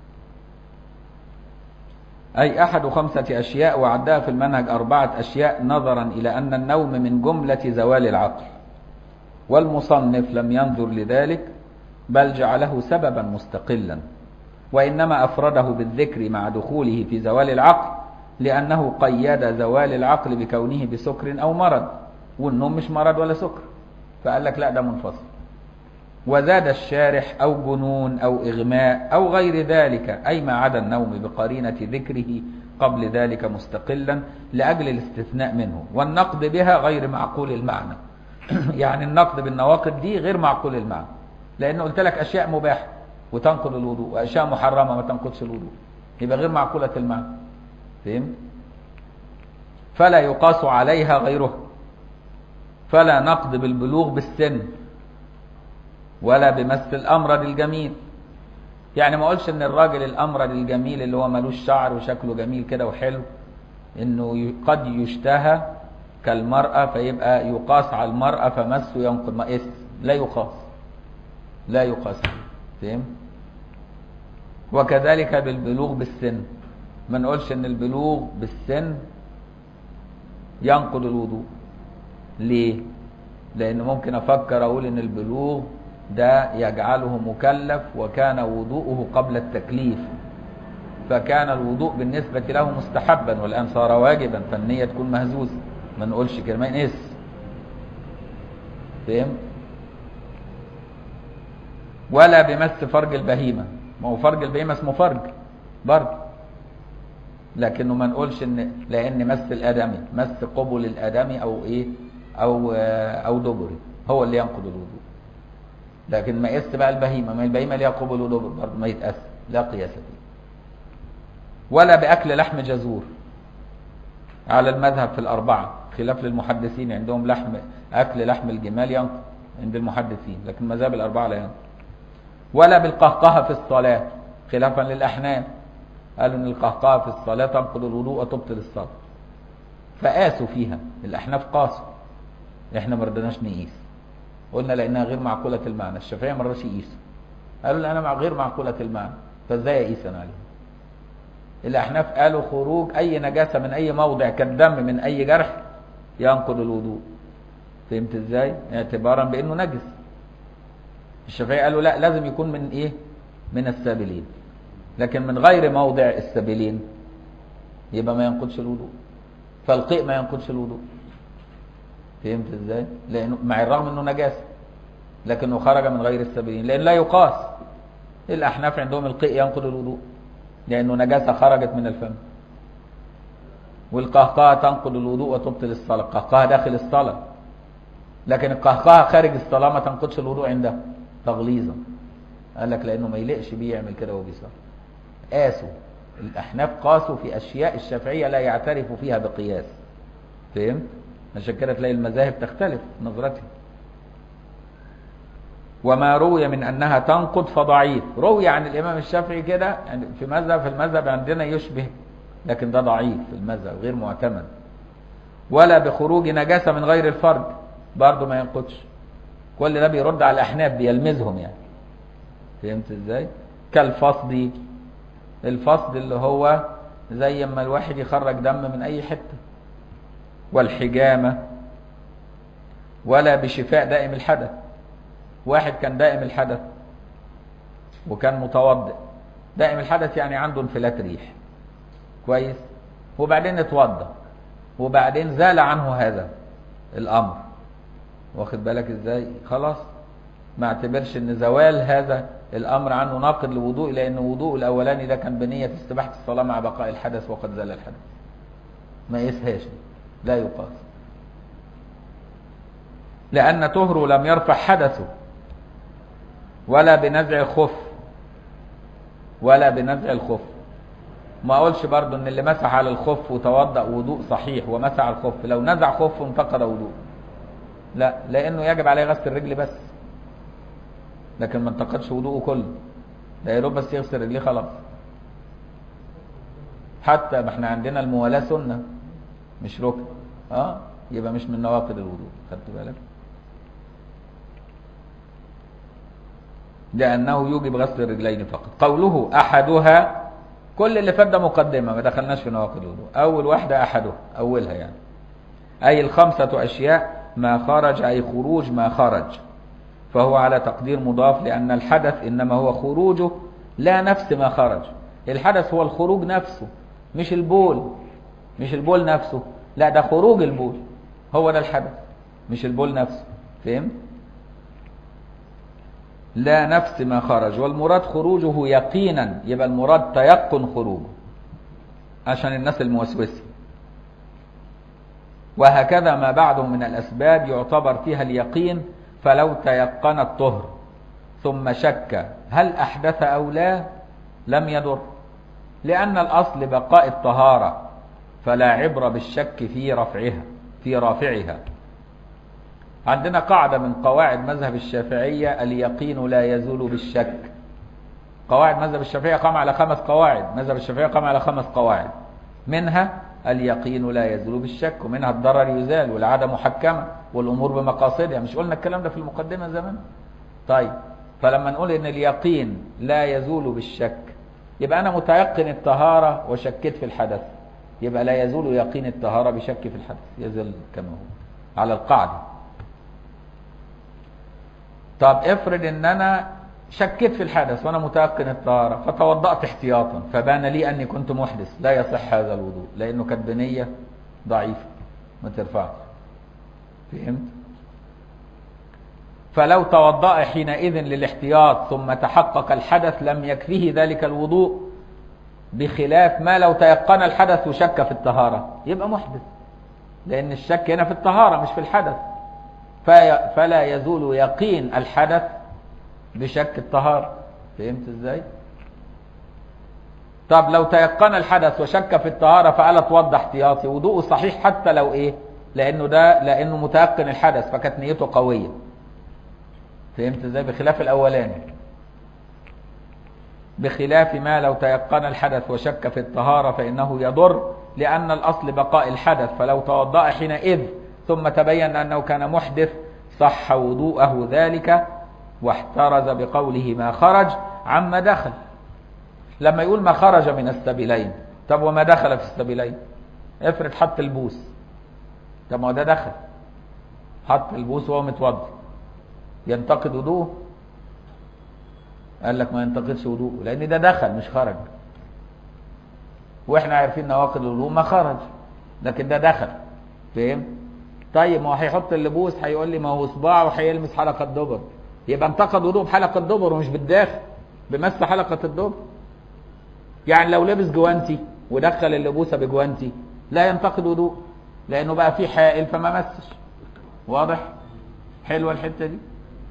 أي أحد خمسة أشياء وعدها في المنهج أربعة أشياء نظرا إلى أن النوم من جملة زوال العقل والمصنف لم ينظر لذلك بل جعله سببا مستقلا وإنما أفرده بالذكر مع دخوله في زوال العقل لأنه قيد زوال العقل بكونه بسكر أو مرض والنوم مش مرض ولا سكر فقال لك لا ده منفصل وزاد الشارح أو جنون أو إغماء أو غير ذلك أي ما عدا النوم بقرينة ذكره قبل ذلك مستقلا لأجل الاستثناء منه والنقد بها غير معقول المعنى يعني النقد بالنواقد دي غير معقول المعنى لأن قلت لك أشياء مباحة وتنقض الوضوء وأشياء محرمة ما تنقضش الوضوء يبقى غير معقولة المعنى فهم؟ فلا يقاس عليها غيرها فلا نقد بالبلوغ بالسن ولا بمس الأمرد الجميل يعني ما اقولش ان الراجل الأمرد الجميل اللي هو ملوش شعر وشكله جميل كده وحلو انه قد يشتهى كالمرأة فيبقى يقاس على المرأة فمسه ينقض مقاس لا يقاس لا يقاس فهم وكذلك بالبلوغ بالسن ما نقولش ان البلوغ بالسن ينقض الوضوء ليه لان ممكن افكر اقول ان البلوغ ده يجعله مكلف وكان وضوءه قبل التكليف فكان الوضوء بالنسبة له مستحبا والآن صار واجبا فالنية تكون مهزوزة ما نقولش كده ما ينقص فهم ولا بمس فرج البهيمة ما هو فرج البهيمة اسمه فرج برضه لكنه ما نقولش ان لان مس الادمي مس قبل الادمي او ايه او او دبري هو اللي ينقض الوضوء لكن ما يقيس بقى البهيمه ما البهيمه ليها قبل ودبر برضه ما يتقاس لا قياس فيه ولا باكل لحم جزور على المذهب في الاربعه خلاف للمحدثين عندهم لحم اكل لحم الجمال ينقض عند المحدثين لكن مذهب الاربعه لا ينقض ولا بالقهقهه في الصلاه خلافا للاحناف قالوا ان القهقهه في الصلاه تنقض الوضوء وتبطل الصلاه فقاسوا فيها الاحناف قاسوا احنا ما رضيناش نقيس قلنا لانها غير معقوله المعنى الشافعيه ما رضاش يقيسوا قالوا لا انا مع غير معقوله المعنى فازاي اقيس انا عليها الاحناف قالوا خروج اي نجاسه من اي موضع كالدم من اي جرح ينقض الوضوء فهمت ازاي اعتبارا بانه نجس الشافعيه قالوا لا لازم يكون من ايه من السابلين لكن من غير موضع السبيلين يبقى ما ينقضش الوضوء فالقيء ما ينقضش الوضوء فهمت ازاي لانه مع الرغم انه نجاسه لكنه خرج من غير السبيلين لان لا يقاس الاحناف عندهم القيء ينقض الوضوء لانه نجاسه خرجت من الفم والقهقهه تنقض الوضوء وتبطل الصلاه القهقهه داخل الصلاه لكن القهقهه خارج الصلاه ما تنقضش الوضوء عندها تغليظا قال لك لانه ما يليقش بيه يعمل كده وهو بيصلي قاسوا الاحناف قاسوا في اشياء الشافعيه لا يعترف فيها بقياس فهمت عشان كده تلاقي المذاهب تختلف نظرتها وما روي من انها تنقض فضعيف روي عن الامام الشافعي كده يعني في مذهب في المذهب عندنا يشبه لكن ده ضعيف في المذهب غير معتمد ولا بخروج نجاسه من غير الفرج برضه ما ينقضش كل ده بيرد على الاحناف بيلمزهم يعني فهمت ازاي كالفصد الفصد اللي هو زي ما الواحد يخرج دم من اي حته والحجامه ولا بشفاء دائم الحدث واحد كان دائم الحدث وكان متوضئ دائم الحدث يعني عنده انفلات ريح كويس وبعدين اتوضى وبعدين زال عنه هذا الامر واخد بالك ازاي خلاص ما اعتبرش ان زوال هذا الامر عنه ناقض لوضوء لان وضوء الاولاني ده كان بنيه استباحه الصلاه مع بقاء الحدث وقد زال الحدث ما يسهاش لا يقاس لان طهره لم يرفع حدثه ولا بنزع الخف ولا بنزع الخف ما اقولش برضو ان اللي مسح على الخف وتوضا وضوء صحيح ومسح على الخف لو نزع خف انتقض وضوء لا لانه يجب عليه غسل الرجل بس لكن ما انتقدش وضوءه كله ده يا دوب بس يغسل رجليه خلاص حتى ما احنا عندنا الموالاه سنه مش ركن اه يبقى مش من نواقض الوضوء خدت بالك لانه يوجب غسل الرجلين فقط قوله احدها كل اللي فات ده مقدمه ما دخلناش في نواقض الوضوء اول واحده احدها اولها يعني اي الخمسه اشياء ما خرج اي خروج ما خرج فهو على تقدير مضاف لأن الحدث إنما هو خروجه لا نفس ما خرج الحدث هو الخروج نفسه مش البول مش البول نفسه لا ده خروج البول هو ده الحدث مش البول نفسه فهم لا نفس ما خرج والمراد خروجه يقينا يبقى المراد تيقن خروجه عشان الناس الموسوسه وهكذا ما بعده من الأسباب يعتبر فيها اليقين فلو تيقن الطهر ثم شك هل أحدث أو لا لم يضر لأن الأصل بقاء الطهارة فلا عبرة بالشك في رفعها في رافعها عندنا قاعدة من قواعد مذهب الشافعية اليقين لا يزول بالشك قواعد مذهب الشافعية قام على خمس قواعد مذهب الشافعية قام على خمس قواعد منها اليقين لا يزول بالشك ومنها الضرر يزال والعادة محكمة والأمور بمقاصدها مش قلنا الكلام ده في المقدمة زمان طيب فلما نقول ان اليقين لا يزول بالشك يبقى انا متيقن الطهاره وشكيت في الحدث يبقى لا يزول يقين الطهاره بشك في الحدث يزال كما هو على القاعده طب افرض ان انا شكيت في الحدث وانا متيقن الطهاره فتوضأت احتياطا فبان لي اني كنت محدث لا يصح هذا الوضوء لانه كانت بنيه ضعيفه ما ترفعش فهمت فلو توضأ حينئذ للاحتياط ثم تحقق الحدث لم يكفيه ذلك الوضوء بخلاف ما لو تيقن الحدث وشك في الطهارة يبقى محدث لأن الشك هنا في الطهارة مش في الحدث في فلا يزول يقين الحدث بشك الطهارة فهمت ازاي طب لو تيقن الحدث وشك في الطهارة فقال اتوضى احتياطي وضوءه صحيح حتى لو ايه لانه ده لانه متيقن الحدث فكانت نيته قوية فهمت ازاي بخلاف الاولاني بخلاف ما لو تيقن الحدث وشك في الطهارة فإنه يضر لأن الأصل بقاء الحدث فلو توضأ حينئذ ثم تبين أنه كان محدث صح وضوءه ذلك واحترز بقوله ما خرج عما دخل لما يقول ما خرج من السبيلين طب وما دخل في السبيلين افرض حط البوس طب ما هو ده دخل حط البوس وهو متوضي ينتقد وضوءه قال لك ما ينتقدش وضوءه لان ده دخل مش خرج واحنا عارفين نواقض الوضوء ما خرج لكن ده دخل فاهم طيب ما هو هيحط اللبوس هيقول لي ما هو صباعه وهيلمس حلقه دبر يبقى انتقد وضوء بحلقه دبر ومش بالداخل بمس حلقه الدبر يعني لو لبس جوانتي ودخل اللبوسه بجوانتي لا ينتقد وضوء لانه بقى فيه حائل فما مسش واضح حلوه الحته دي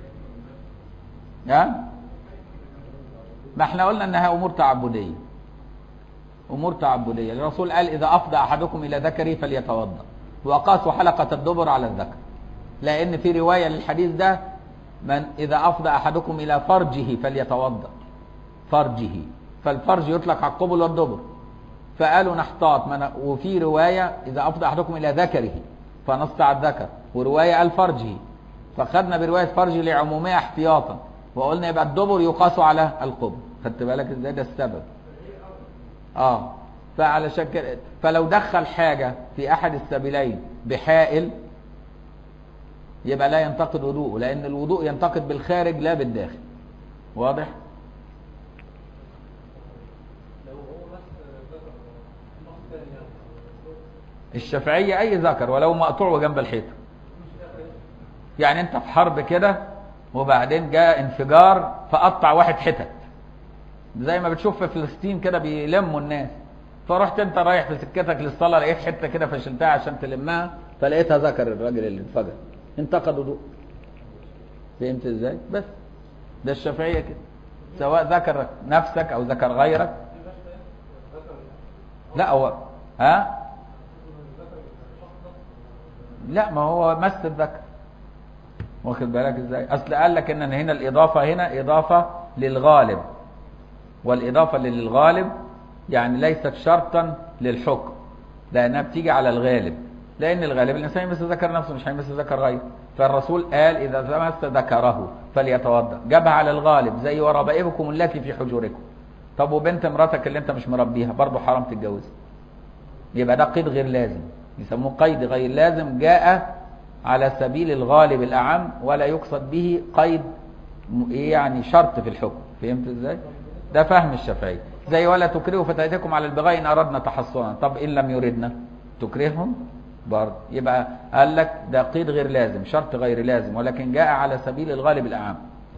ها ما احنا قلنا انها امور تعبديه امور تعبديه الرسول قال اذا افضى احدكم الى ذكره فليتوضا وقاسوا حلقه الدبر على الذكر لان في روايه للحديث ده من اذا افضى احدكم الى فرجه فليتوضا فرجه فالفرج يطلق على القبل والدبر فقالوا نحتاط من وفي روايه اذا افضى احدكم الى ذكره فنص على الذكر وروايه قال فرجه فخدنا بروايه فرجه لعموميه احتياطا وقلنا يبقى الدبر يقاس على القبل خدت بالك ازاي ده السبب اه فعلى شكل فلو دخل حاجة في احد السبيلين بحائل يبقى لا ينتقد وضوءه لان الوضوء ينتقد بالخارج لا بالداخل واضح الشافعية اي ذكر ولو مقطوع وجنب الحيطة يعني انت في حرب كده وبعدين جاء انفجار فقطع واحد حتت زي ما بتشوف في فلسطين كده بيلموا الناس فرحت انت رايح في سكتك للصلاه لقيت حته كده فشلتها عشان تلمها فلقيتها ذكر الراجل اللي انفجر انتقد وضوء فهمت ازاي بس ده الشافعيه كده سواء ذكر نفسك او ذكر غيرك لا هو ها لا ما هو مس الذكر واخد بالك ازاي اصل قال لك ان هنا الاضافه هنا اضافه للغالب والاضافه للغالب يعني ليست شرطا للحكم لانها بتيجي على الغالب لان الغالب الانسان يمس ذكر نفسه مش هيمس ذكر غيره فالرسول قال اذا مس ذكره فليتوضا جابها على الغالب زي وربائبكم التي في حجوركم طب وبنت مراتك اللي انت مش مربيها برضه حرام تتجوزها يبقى ده قيد غير لازم يسموه قيد غير لازم جاء على سبيل الغالب الأعم ولا يقصد به قيد يعني شرط في الحكم فهمت ازاي ده فهم الشافعي زي ولا تكرهوا فتياتكم على البغاء ان اردنا تحصنا طب ان لم يردنا تكرههم برضه يبقى قال لك ده قيد غير لازم شرط غير لازم ولكن جاء على سبيل الغالب الأعم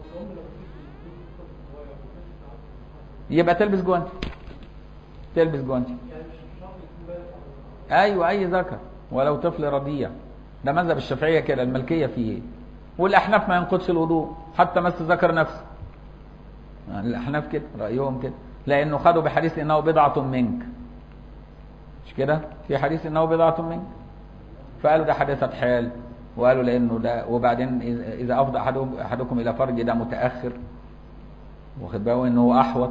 يبقى تلبس جوانتي تلبس جوانتي ايوه اي ذكر ولو طفل رضيع ده مذهب الشافعيه كده الملكيه فيه والاحناف ما ينقضش الوضوء حتى مس ذكر نفسه يعني الاحناف كده رايهم كده لانه خدوا بحديث انه بضعه منك مش كده في حديث انه بضعه منك فقالوا ده حادثه حال وقالوا لانه ده وبعدين اذا افضى احدهم احدكم الى فرج ده متاخر واخد باله انه هو احوط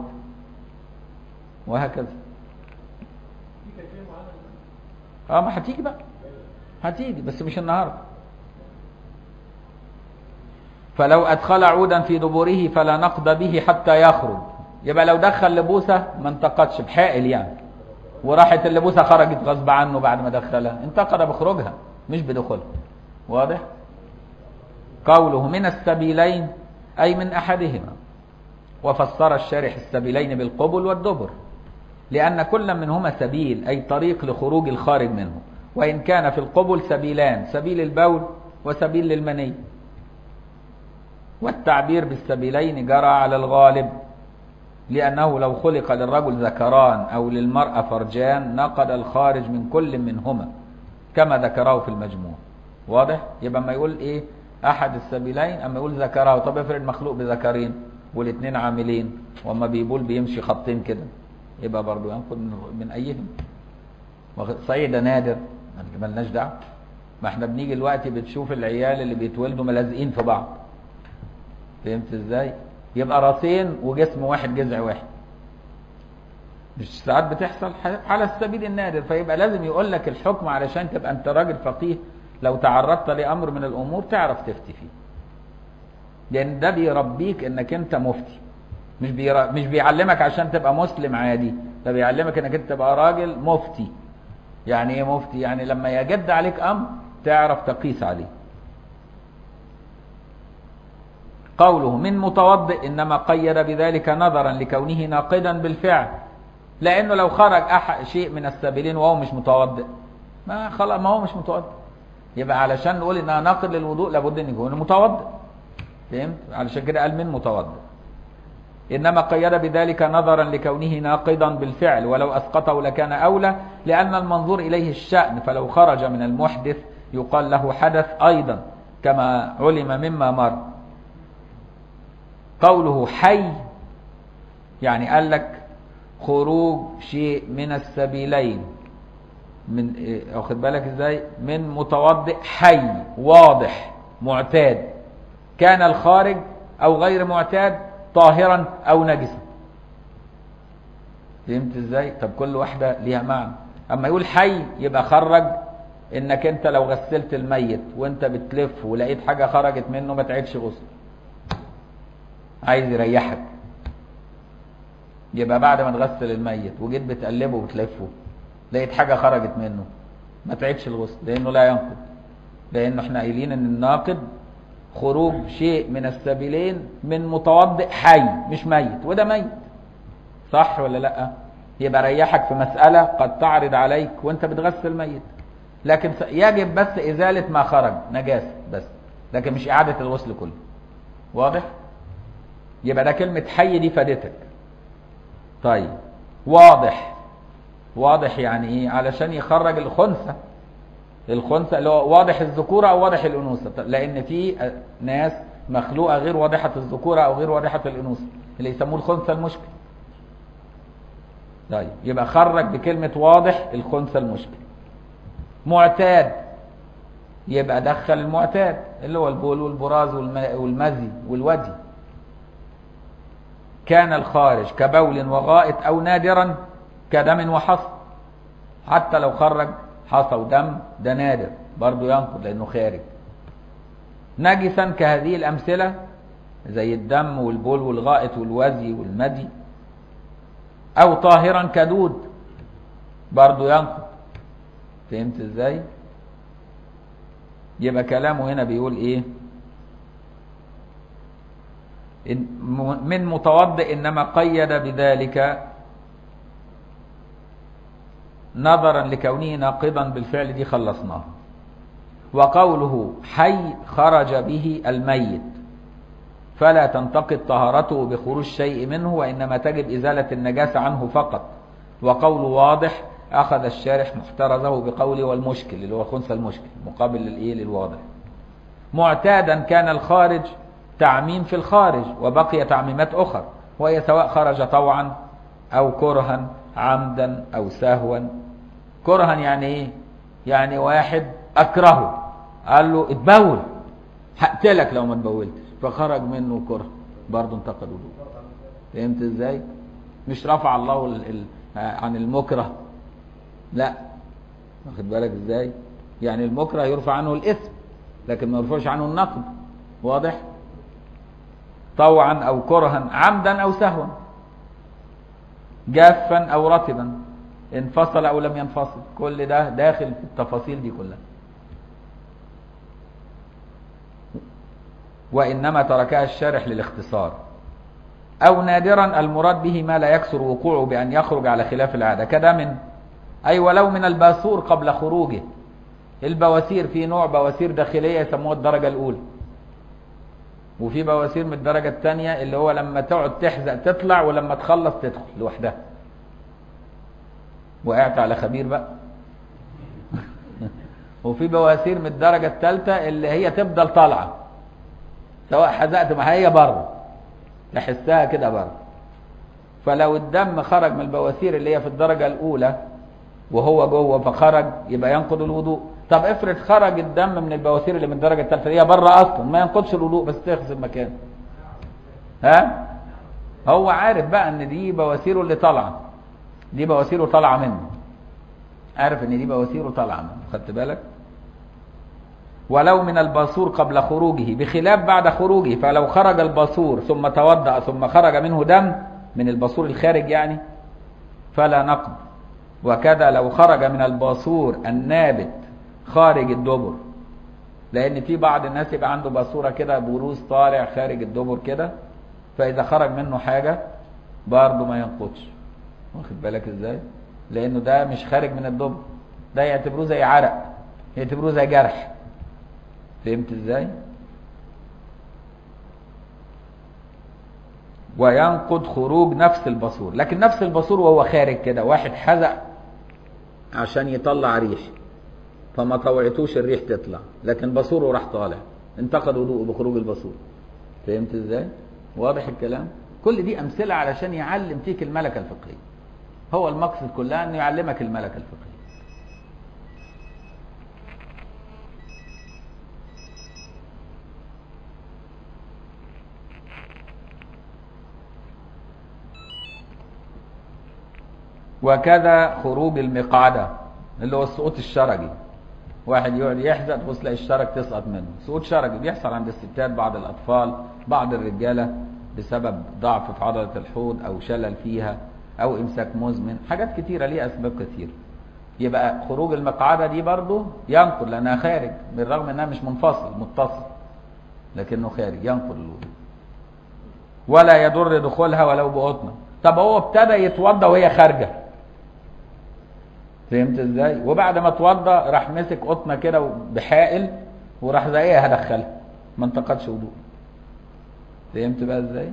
وهكذا اه ما هتيجي بقى هتيجي بس مش النهارده فلو أدخل عودا في دبره فلا نقض به حتى يخرج يبقى لو دخل لبوسه ما انتقدش بحائل يعني وراحت اللبوسه خرجت غصب عنه بعد ما دخلها انتقد بخروجها مش بدخولها واضح قوله من السبيلين اي من احدهما وفسر الشارح السبيلين بالقبل والدبر لأن كل منهما سبيل أي طريق لخروج الخارج منه وإن كان في القبل سبيلان سبيل البول وسبيل للمني والتعبير بالسبيلين جرى على الغالب لأنه لو خلق للرجل ذكران أو للمرأة فرجان نقد الخارج من كل منهما كما ذكره في المجموع واضح؟ يبقى ما يقول إيه أحد السبيلين أما يقول ذكراه طب افرض مخلوق بذكرين والاثنين عاملين واما بيبول بيمشي خطين كده يبقى برضه ينقل من, من ايهم صحيح ده نادر ملناش دعوه ما احنا بنيجي دلوقتي بتشوف العيال اللي بيتولدوا ملازقين في بعض فهمت ازاي يبقى راسين وجسم واحد جذع واحد مش ساعات بتحصل على السبيل النادر فيبقى لازم يقول لك الحكم علشان تبقى انت راجل فقيه لو تعرضت لامر من الامور تعرف تفتي فيه لان ده بيربيك انك انت مفتي مش بيرا... مش بيعلمك عشان تبقى مسلم عادي ده بيعلمك انك انت تبقى راجل مفتي يعني ايه مفتي يعني لما يجد عليك امر تعرف تقيس عليه قوله من متوضئ انما قيد بذلك نظرا لكونه ناقدا بالفعل لانه لو خرج أح... شيء من السبيلين وهو مش متوضئ ما خلاص ما هو مش متوضئ يبقى علشان نقول انها ناقد للوضوء لابد ان يكون متوضئ فهمت علشان كده قال من متوضئ إنما قيد بذلك نظرا لكونه ناقضا بالفعل ولو أسقطه لكان أولى لأن المنظور إليه الشأن فلو خرج من المحدث يقال له حدث أيضا كما علم مما مر قوله حي يعني قال لك خروج شيء من السبيلين من واخد بالك ازاي من متوضئ حي واضح معتاد كان الخارج او غير معتاد طاهرا او نجسا فهمت ازاي طب كل واحده ليها معنى اما يقول حي يبقى خرج انك انت لو غسلت الميت وانت بتلف ولقيت حاجه خرجت منه ما تعيدش غسل عايز يريحك يبقى بعد ما تغسل الميت وجيت بتقلبه وتلفه لقيت حاجه خرجت منه ما تعيدش الغسل لانه لا ينقض لانه احنا قايلين ان الناقض خروج شيء من السبيلين من متوضئ حي مش ميت وده ميت صح ولا لا يبقى ريحك في مسألة قد تعرض عليك وانت بتغسل ميت لكن يجب بس إزالة ما خرج نجاسة بس لكن مش إعادة الغسل كله واضح يبقى ده كلمة حي دي فادتك طيب واضح واضح يعني ايه علشان يخرج الخنثى الخنثى اللي هو واضح الذكوره او واضح الانوثه لان في ناس مخلوقه غير واضحه الذكوره او غير واضحه الانوثه اللي يسموه الخنثى المشكل طيب يبقى خرج بكلمه واضح الخنثى المشكل معتاد يبقى دخل المعتاد اللي هو البول والبراز والمزي والودي كان الخارج كبول وغائط او نادرا كدم وحصى حتى لو خرج حصى ودم ده نادر برضه ينقض لانه خارج نجسا كهذه الامثله زي الدم والبول والغائط والوزي والمدي او طاهرا كدود برضه ينقض فهمت ازاي يبقى كلامه هنا بيقول ايه إن من متوضئ انما قيد بذلك نظرا لكونه ناقضا بالفعل دي خلصناه وقوله حي خرج به الميت فلا تنتقد طهارته بخروج شيء منه وإنما تجب إزالة النجاسة عنه فقط وقول واضح أخذ الشارح محترزه بقوله والمشكل اللي هو خنثى المشكل مقابل للإيه للواضح معتادا كان الخارج تعميم في الخارج وبقي تعميمات أخرى وهي سواء خرج طوعا أو كرها عمدا أو سهوا كرها يعني إيه يعني واحد أكرهه قال له اتبول هقتلك لو ما اتبولتش فخرج منه كره برضه انتقد وضوء فهمت ازاي مش رفع الله ال ال عن المكره لا واخد بالك ازاي يعني المكره يرفع عنه الاثم لكن ما يرفعش عنه النقد واضح طوعا او كرها عمدا او سهوا جافا أو رطبا انفصل أو لم ينفصل كل ده داخل في التفاصيل دي كلها وإنما تركها الشارح للاختصار أو نادرا المراد به ما لا يكثر وقوعه بأن يخرج على خلاف العادة كدم أي ولو من الباسور قبل خروجه البواسير في نوع بواسير داخلية يسموها الدرجة الأولى وفي بواسير من الدرجة الثانية اللي هو لما تقعد تحزق تطلع ولما تخلص تدخل لوحدها وقعت على خبير بقى وفي بواسير من الدرجة الثالثة اللي هي تفضل طالعة سواء حزقت ما هي بره تحسها كده بره فلو الدم خرج من البواسير اللي هي في الدرجة الأولى وهو جوه فخرج يبقى ينقض الوضوء طب افرض خرج الدم من البواسير اللي من الدرجة الثالثة هي بره أصلا ما ينقضش الوضوء بس تغسل مكانه ها هو عارف بقى ان دي بواسيره اللي طالعه دي بواسيره طالعه منه عارف ان دي بواسيره طالعه منه خدت بالك ولو من الباسور قبل خروجه بخلاف بعد خروجه فلو خرج الباسور ثم توضأ ثم خرج منه دم من الباسور الخارج يعني فلا نقض وكذا لو خرج من الباسور النابت خارج الدبر لان في بعض الناس يبقى عنده باسوره كده بروز طالع خارج الدبر كده فاذا خرج منه حاجه برضه ما ينقضش واخد بالك ازاي لانه ده مش خارج من الدبر ده يعتبروه زي عرق يعتبروه زي جرح فهمت ازاي وينقض خروج نفس الباسور لكن نفس الباسور وهو خارج كده واحد حزق عشان يطلع ريح فما طوعتوش الريح تطلع لكن باسوره راح طالع انتقد وضوءه بخروج الباسور فهمت ازاي واضح الكلام كل دي امثله علشان يعلم فيك الملكه الفقهيه هو المقصد كلها انه يعلمك الملكه الفقهيه وكذا خروج المقعدة اللي هو السقوط الشرجي واحد يقعد يحزق تبص تلاقي الشرج تسقط منه سقوط شرجي بيحصل عند الستات بعض الأطفال بعض الرجالة بسبب ضعف في عضلة الحوض أو شلل فيها أو إمساك مزمن حاجات كتيرة ليها أسباب كتير يبقى خروج المقعدة دي برضه ينقض لأنها خارج بالرغم أنها مش منفصل متصل لكنه خارج ينقض الوضوء ولا يضر دخولها ولو بقطنة طب هو ابتدى يتوضى وهي خارجه فهمت ازاي وبعد ما اتوضى راح مسك قطنه كده بحائل وراح زقيها دخلها ما انتقدش وضوء فهمت بقى ازاي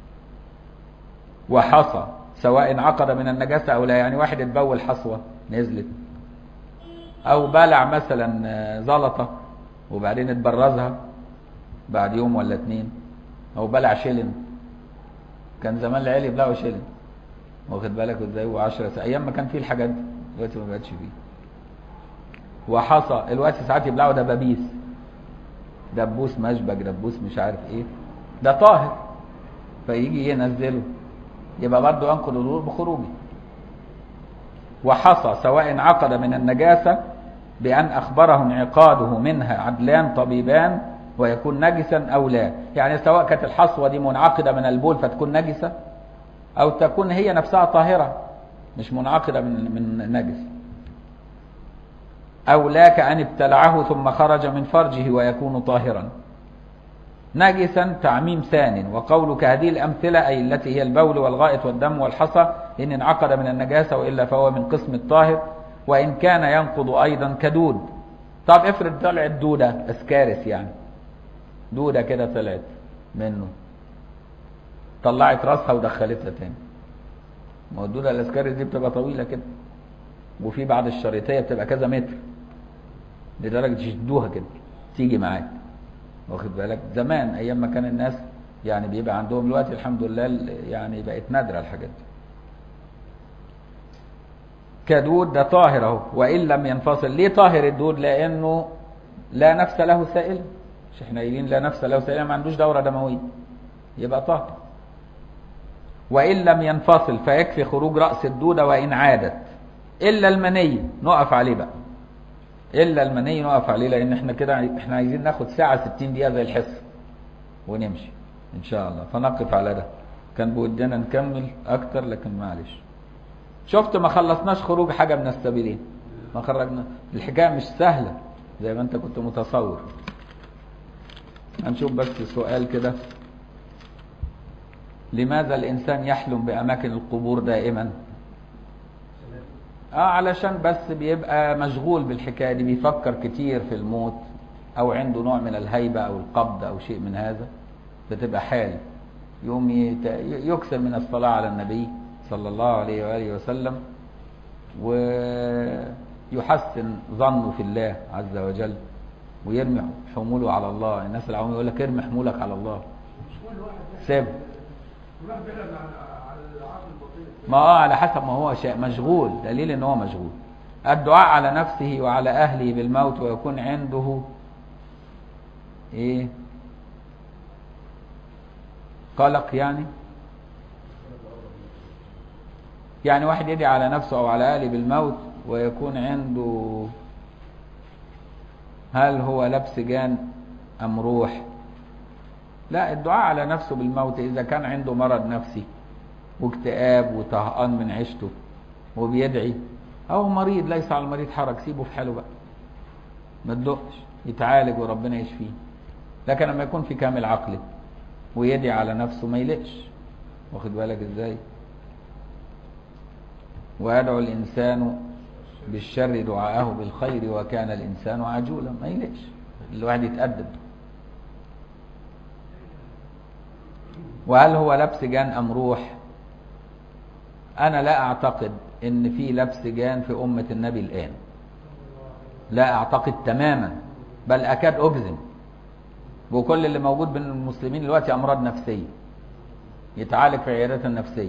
وحصى سواء انعقد من النجاسه او لا يعني واحد اتبول حصوه نزلت او بلع مثلا زلطه وبعدين اتبرزها بعد يوم ولا اتنين او بلع شلن كان زمان العيال يبلعوا شلن واخد بالك ازاي و10 ايام ما كان فيه الحاجات دي دلوقتي ما بقتش فيه وحصى الوقت ساعات يبلعوا دبابيس دبوس مشبك دبوس مش عارف ايه ده طاهر فيجي ينزله يبقى برضه ينقض الوضوء بخروجه وحصى سواء انعقد من النجاسة بأن أخبره انعقاده منها عدلان طبيبان ويكون نجسا أو لا يعني سواء كانت الحصوة دي منعقدة من البول فتكون نجسة أو تكون هي نفسها طاهرة مش منعقدة من من نجس أو لا كأن ابتلعه ثم خرج من فرجه ويكون طاهرا نجسا تعميم ثان وقولك هذه الأمثلة أي التي هي البول والغائط والدم والحصى إن انعقد من النجاسة وإلا فهو من قسم الطاهر وإن كان ينقض أيضا كدود طب افرض طلعت دودة اسكارس يعني دودة كده طلعت منه طلعت راسها ودخلتها تاني ما هو الدودة الاسكارس دي بتبقى طويلة كده وفي بعض الشريطية بتبقى كذا متر لدرجة يشدوها كده تيجي معاك واخد بالك زمان ايام ما كان الناس يعني بيبقى عندهم دلوقتي الحمد لله يعني بقت نادرة الحاجات دي كدود ده طاهر اهو وان لم ينفصل ليه طاهر الدود لانه لا نفس له سائل مش احنا قايلين لا نفس له سائل ما عندوش دوره دمويه يبقى طاهر وان لم ينفصل فيكفي خروج راس الدوده وان عادت الا المني نقف عليه بقى الا المني نقف عليه لان احنا كده احنا عايزين ناخد ساعه 60 دقيقه زي الحصه ونمشي ان شاء الله فنقف على ده كان بودنا نكمل اكتر لكن معلش شفت ما خلصناش خروج حاجة من السبيلين ما خرجنا الحكاية مش سهلة زي ما انت كنت متصور هنشوف بس سؤال كده لماذا الإنسان يحلم بأماكن القبور دائما اه علشان بس بيبقى مشغول بالحكاية دي بيفكر كتير في الموت او عنده نوع من الهيبة او القبض او شيء من هذا بتبقى حال يوم يت... يكثر من الصلاة على النبي صلى الله عليه وآله وسلم ويحسن ظنه في الله عز وجل ويرمي حموله على الله الناس العوام يقول لك ارمي حمولك على الله سيب الواحد بيحلم على على العقل البطيء ما اه على حسب ما هو شيء مشغول دليل ان هو مشغول الدعاء على نفسه وعلى اهله بالموت ويكون عنده ايه قلق يعني يعني واحد يدعي على نفسه او على اهله بالموت ويكون عنده هل هو لبس جان ام روح لا الدعاء على نفسه بالموت اذا كان عنده مرض نفسي واكتئاب وطهقان من عيشته وبيدعي او مريض ليس على المريض حرج سيبه في حاله بقى ما تدقش يتعالج وربنا يشفيه لكن لما يكون في كامل عقله ويدعي على نفسه ما يلقش واخد بالك ازاي ويدعو الانسان بالشر دعاءه بالخير وكان الانسان عجولا ما يلقش الواحد يتأدب وهل هو لبس جان ام روح انا لا اعتقد ان في لبس جان في امة النبي الان لا اعتقد تماما بل اكاد اجزم وكل اللي موجود بين المسلمين دلوقتي امراض نفسيه يتعالج في العيادات النفسيه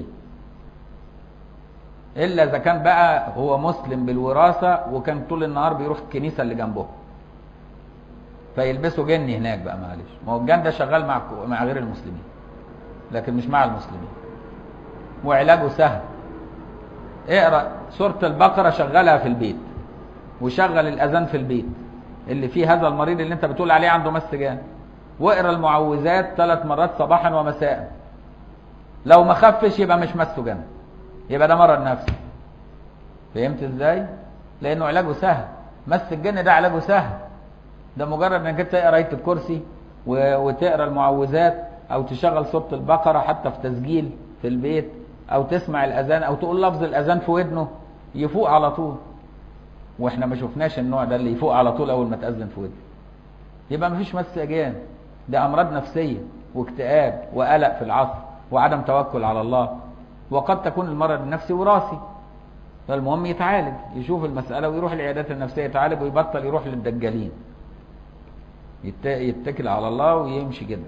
الا اذا كان بقى هو مسلم بالوراثه وكان طول النهار بيروح الكنيسه اللي جنبه فيلبسوا جن هناك بقى معلش ما هو الجن ده شغال مع مع غير المسلمين لكن مش مع المسلمين وعلاجه سهل اقرا سوره البقره شغلها في البيت وشغل الاذان في البيت اللي فيه هذا المريض اللي انت بتقول عليه عنده مس جان واقرا المعوذات ثلاث مرات صباحا ومساء لو ما خفش يبقى مش مسه جن يبقى ده مرض نفسي فهمت ازاي لانه علاجه سهل مس الجن ده علاجه سهل ده مجرد انك انت تقرا ايه الكرسي و- وتقرا المعوذات او تشغل سوره البقره حتى في تسجيل في البيت او تسمع الاذان او تقول لفظ الاذان في ودنه يفوق على طول واحنا ما شفناش النوع ده اللي يفوق على طول اول ما تاذن في ودنه يبقى ما فيش مس اجان ده امراض نفسيه واكتئاب وقلق في العصر وعدم توكل على الله وقد تكون المرض النفسي وراثي فالمهم يتعالج يشوف المسألة ويروح العيادات النفسية يتعالج ويبطل يروح للدجالين يت- يتكل على الله ويمشي كده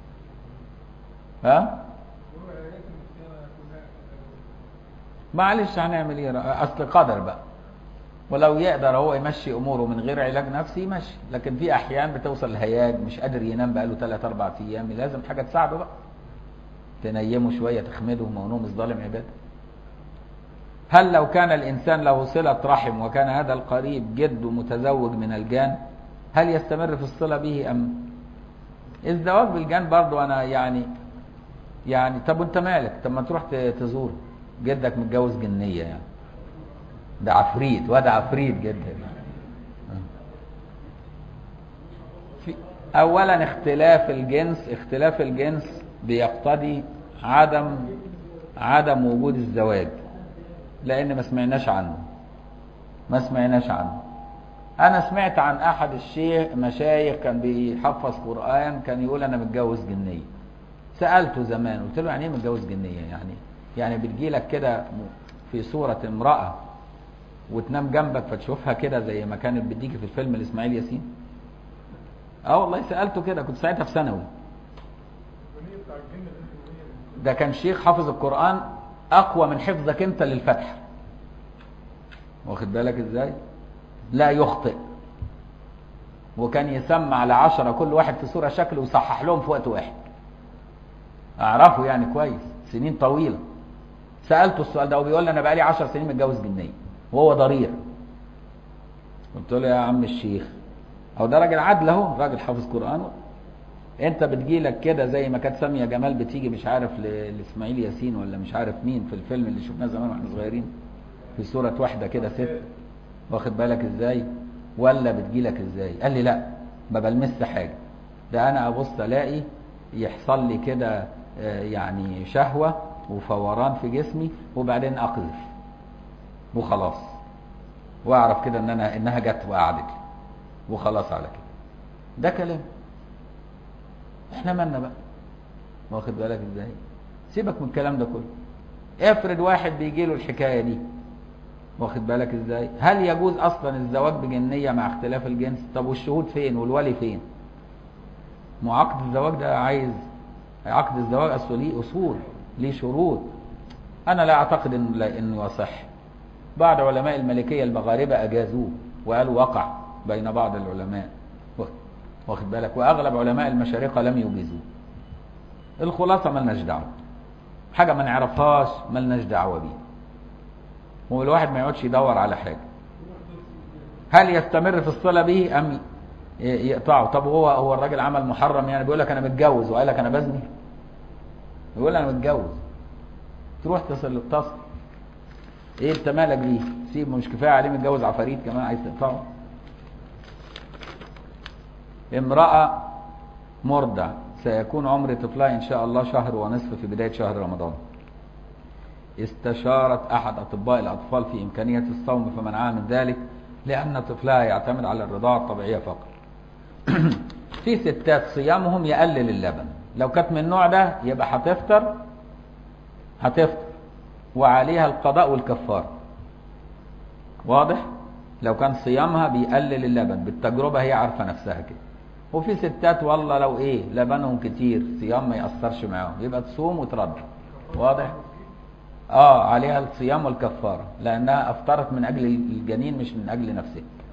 ها هو العلاجات النفسية كلها معلش هنعمل ايه اصل قدر بقى ولو يقدر هو يمشي اموره من غير علاج نفسي يمشي لكن في احيان بتوصل لهياج مش قادر ينام بقاله 3 4 ايام لازم حاجه تساعده بقى تنيمه شويه تخمده ما هو نوم الظالم عباده هل لو كان الانسان له صله رحم وكان هذا القريب جده متزوج من الجان هل يستمر في الصله به ام الزواج بالجان برضو انا يعني يعني طب وانت مالك طب ما تروح ت- تزور جدك متجوز جنيه يعني ده عفريت وده عفريت جدا في اولا اختلاف الجنس اختلاف الجنس بيقتضي عدم عدم وجود الزواج لان ما سمعناش عنه ما سمعناش عنه انا سمعت عن احد الشيخ مشايخ كان بيحفظ قران كان يقول انا متجوز جنيه سالته زمان قلت له يعني ايه متجوز جنيه يعني يعني بتجيلك كده م- في صوره امراه وتنام جنبك فتشوفها كده زي ما كانت بتيجي في الفيلم لاسماعيل ياسين اه والله سالته كده كنت ساعتها في ثانوي الأغنية بتاع الجن اللي انت بتقوليها ده كان شيخ حافظ القرآن أقوى من حفظك أنت للفتح واخد بالك إزاي لا يخطئ وكان يسمع على عشرة كل واحد في صورة شكل ويصحح لهم في وقت واحد أعرفه يعني كويس سنين طويلة سألته السؤال ده وبيقول لي أنا بقالي عشر سنين متجوز جنية وهو ضرير قلت له يا عم الشيخ أو ده راجل عدل أهو راجل حافظ قرآن انت بتجيلك كده زي ما كانت ساميه جمال بتيجي مش عارف ل- لاسماعيل ياسين ولا مش عارف مين في الفيلم اللي شفناه زمان واحنا صغيرين في صورة واحدة كده ست واخد بالك ازاي ولا بتجيلك ازاي قال لي لا ما بلمس حاجة ده انا ابص الاقي يحصل لي كده آه، يعني شهوة وفوران في جسمي وبعدين اقذف وخلاص واعرف كده ان انا انها جت وقعدت لي وخلاص على كده ده كلام احنا مالنا بقى واخد بالك ازاي سيبك من الكلام ده كله افرض واحد بيجي له الحكايه دي واخد بالك ازاي هل يجوز اصلا الزواج بجنيه مع اختلاف الجنس طب والشهود فين والولي فين ما عقد الزواج ده عايز عقد الزواج اصله ليه اصول ليه شروط انا لا اعتقد ان لا انه يصح بعض علماء المالكيه المغاربه اجازوه وقالوا وقع بين بعض العلماء واخد بالك واغلب علماء المشارقه لم يجيزوه الخلاصه ملناش دعوه حاجه ما نعرفهاش ملناش دعوه بيها والواحد ما يقعدش يدور على حاجه هل يستمر في الصله به ام ي- يقطعه طب هو هو الراجل عمل محرم يعني بيقول لك انا متجوز وقال لك انا بزني يقول انا متجوز تروح تصل تصل ايه انت مالك بيه سيب مش كفايه عليه متجوز عفاريت كمان عايز تقطعه امرأة مرضع سيكون عمر طفلها إن شاء الله شهر ونصف في بداية شهر رمضان استشارت أحد أطباء الأطفال في إمكانية الصوم فمنعها من ذلك لأن طفلها يعتمد على الرضاعة الطبيعية فقط في ستات صيامهم يقلل اللبن لو كانت من النوع ده يبقى هتفطر هتفطر وعليها القضاء والكفارة واضح لو كان صيامها بيقلل اللبن بالتجربة هي عارفة نفسها كده وفي ستات والله لو ايه لبنهم كتير صيام ما يأثرش معاهم يبقى تصوم وترد واضح اه عليها الصيام والكفارة لأنها أفطرت من أجل الجنين مش من أجل نفسها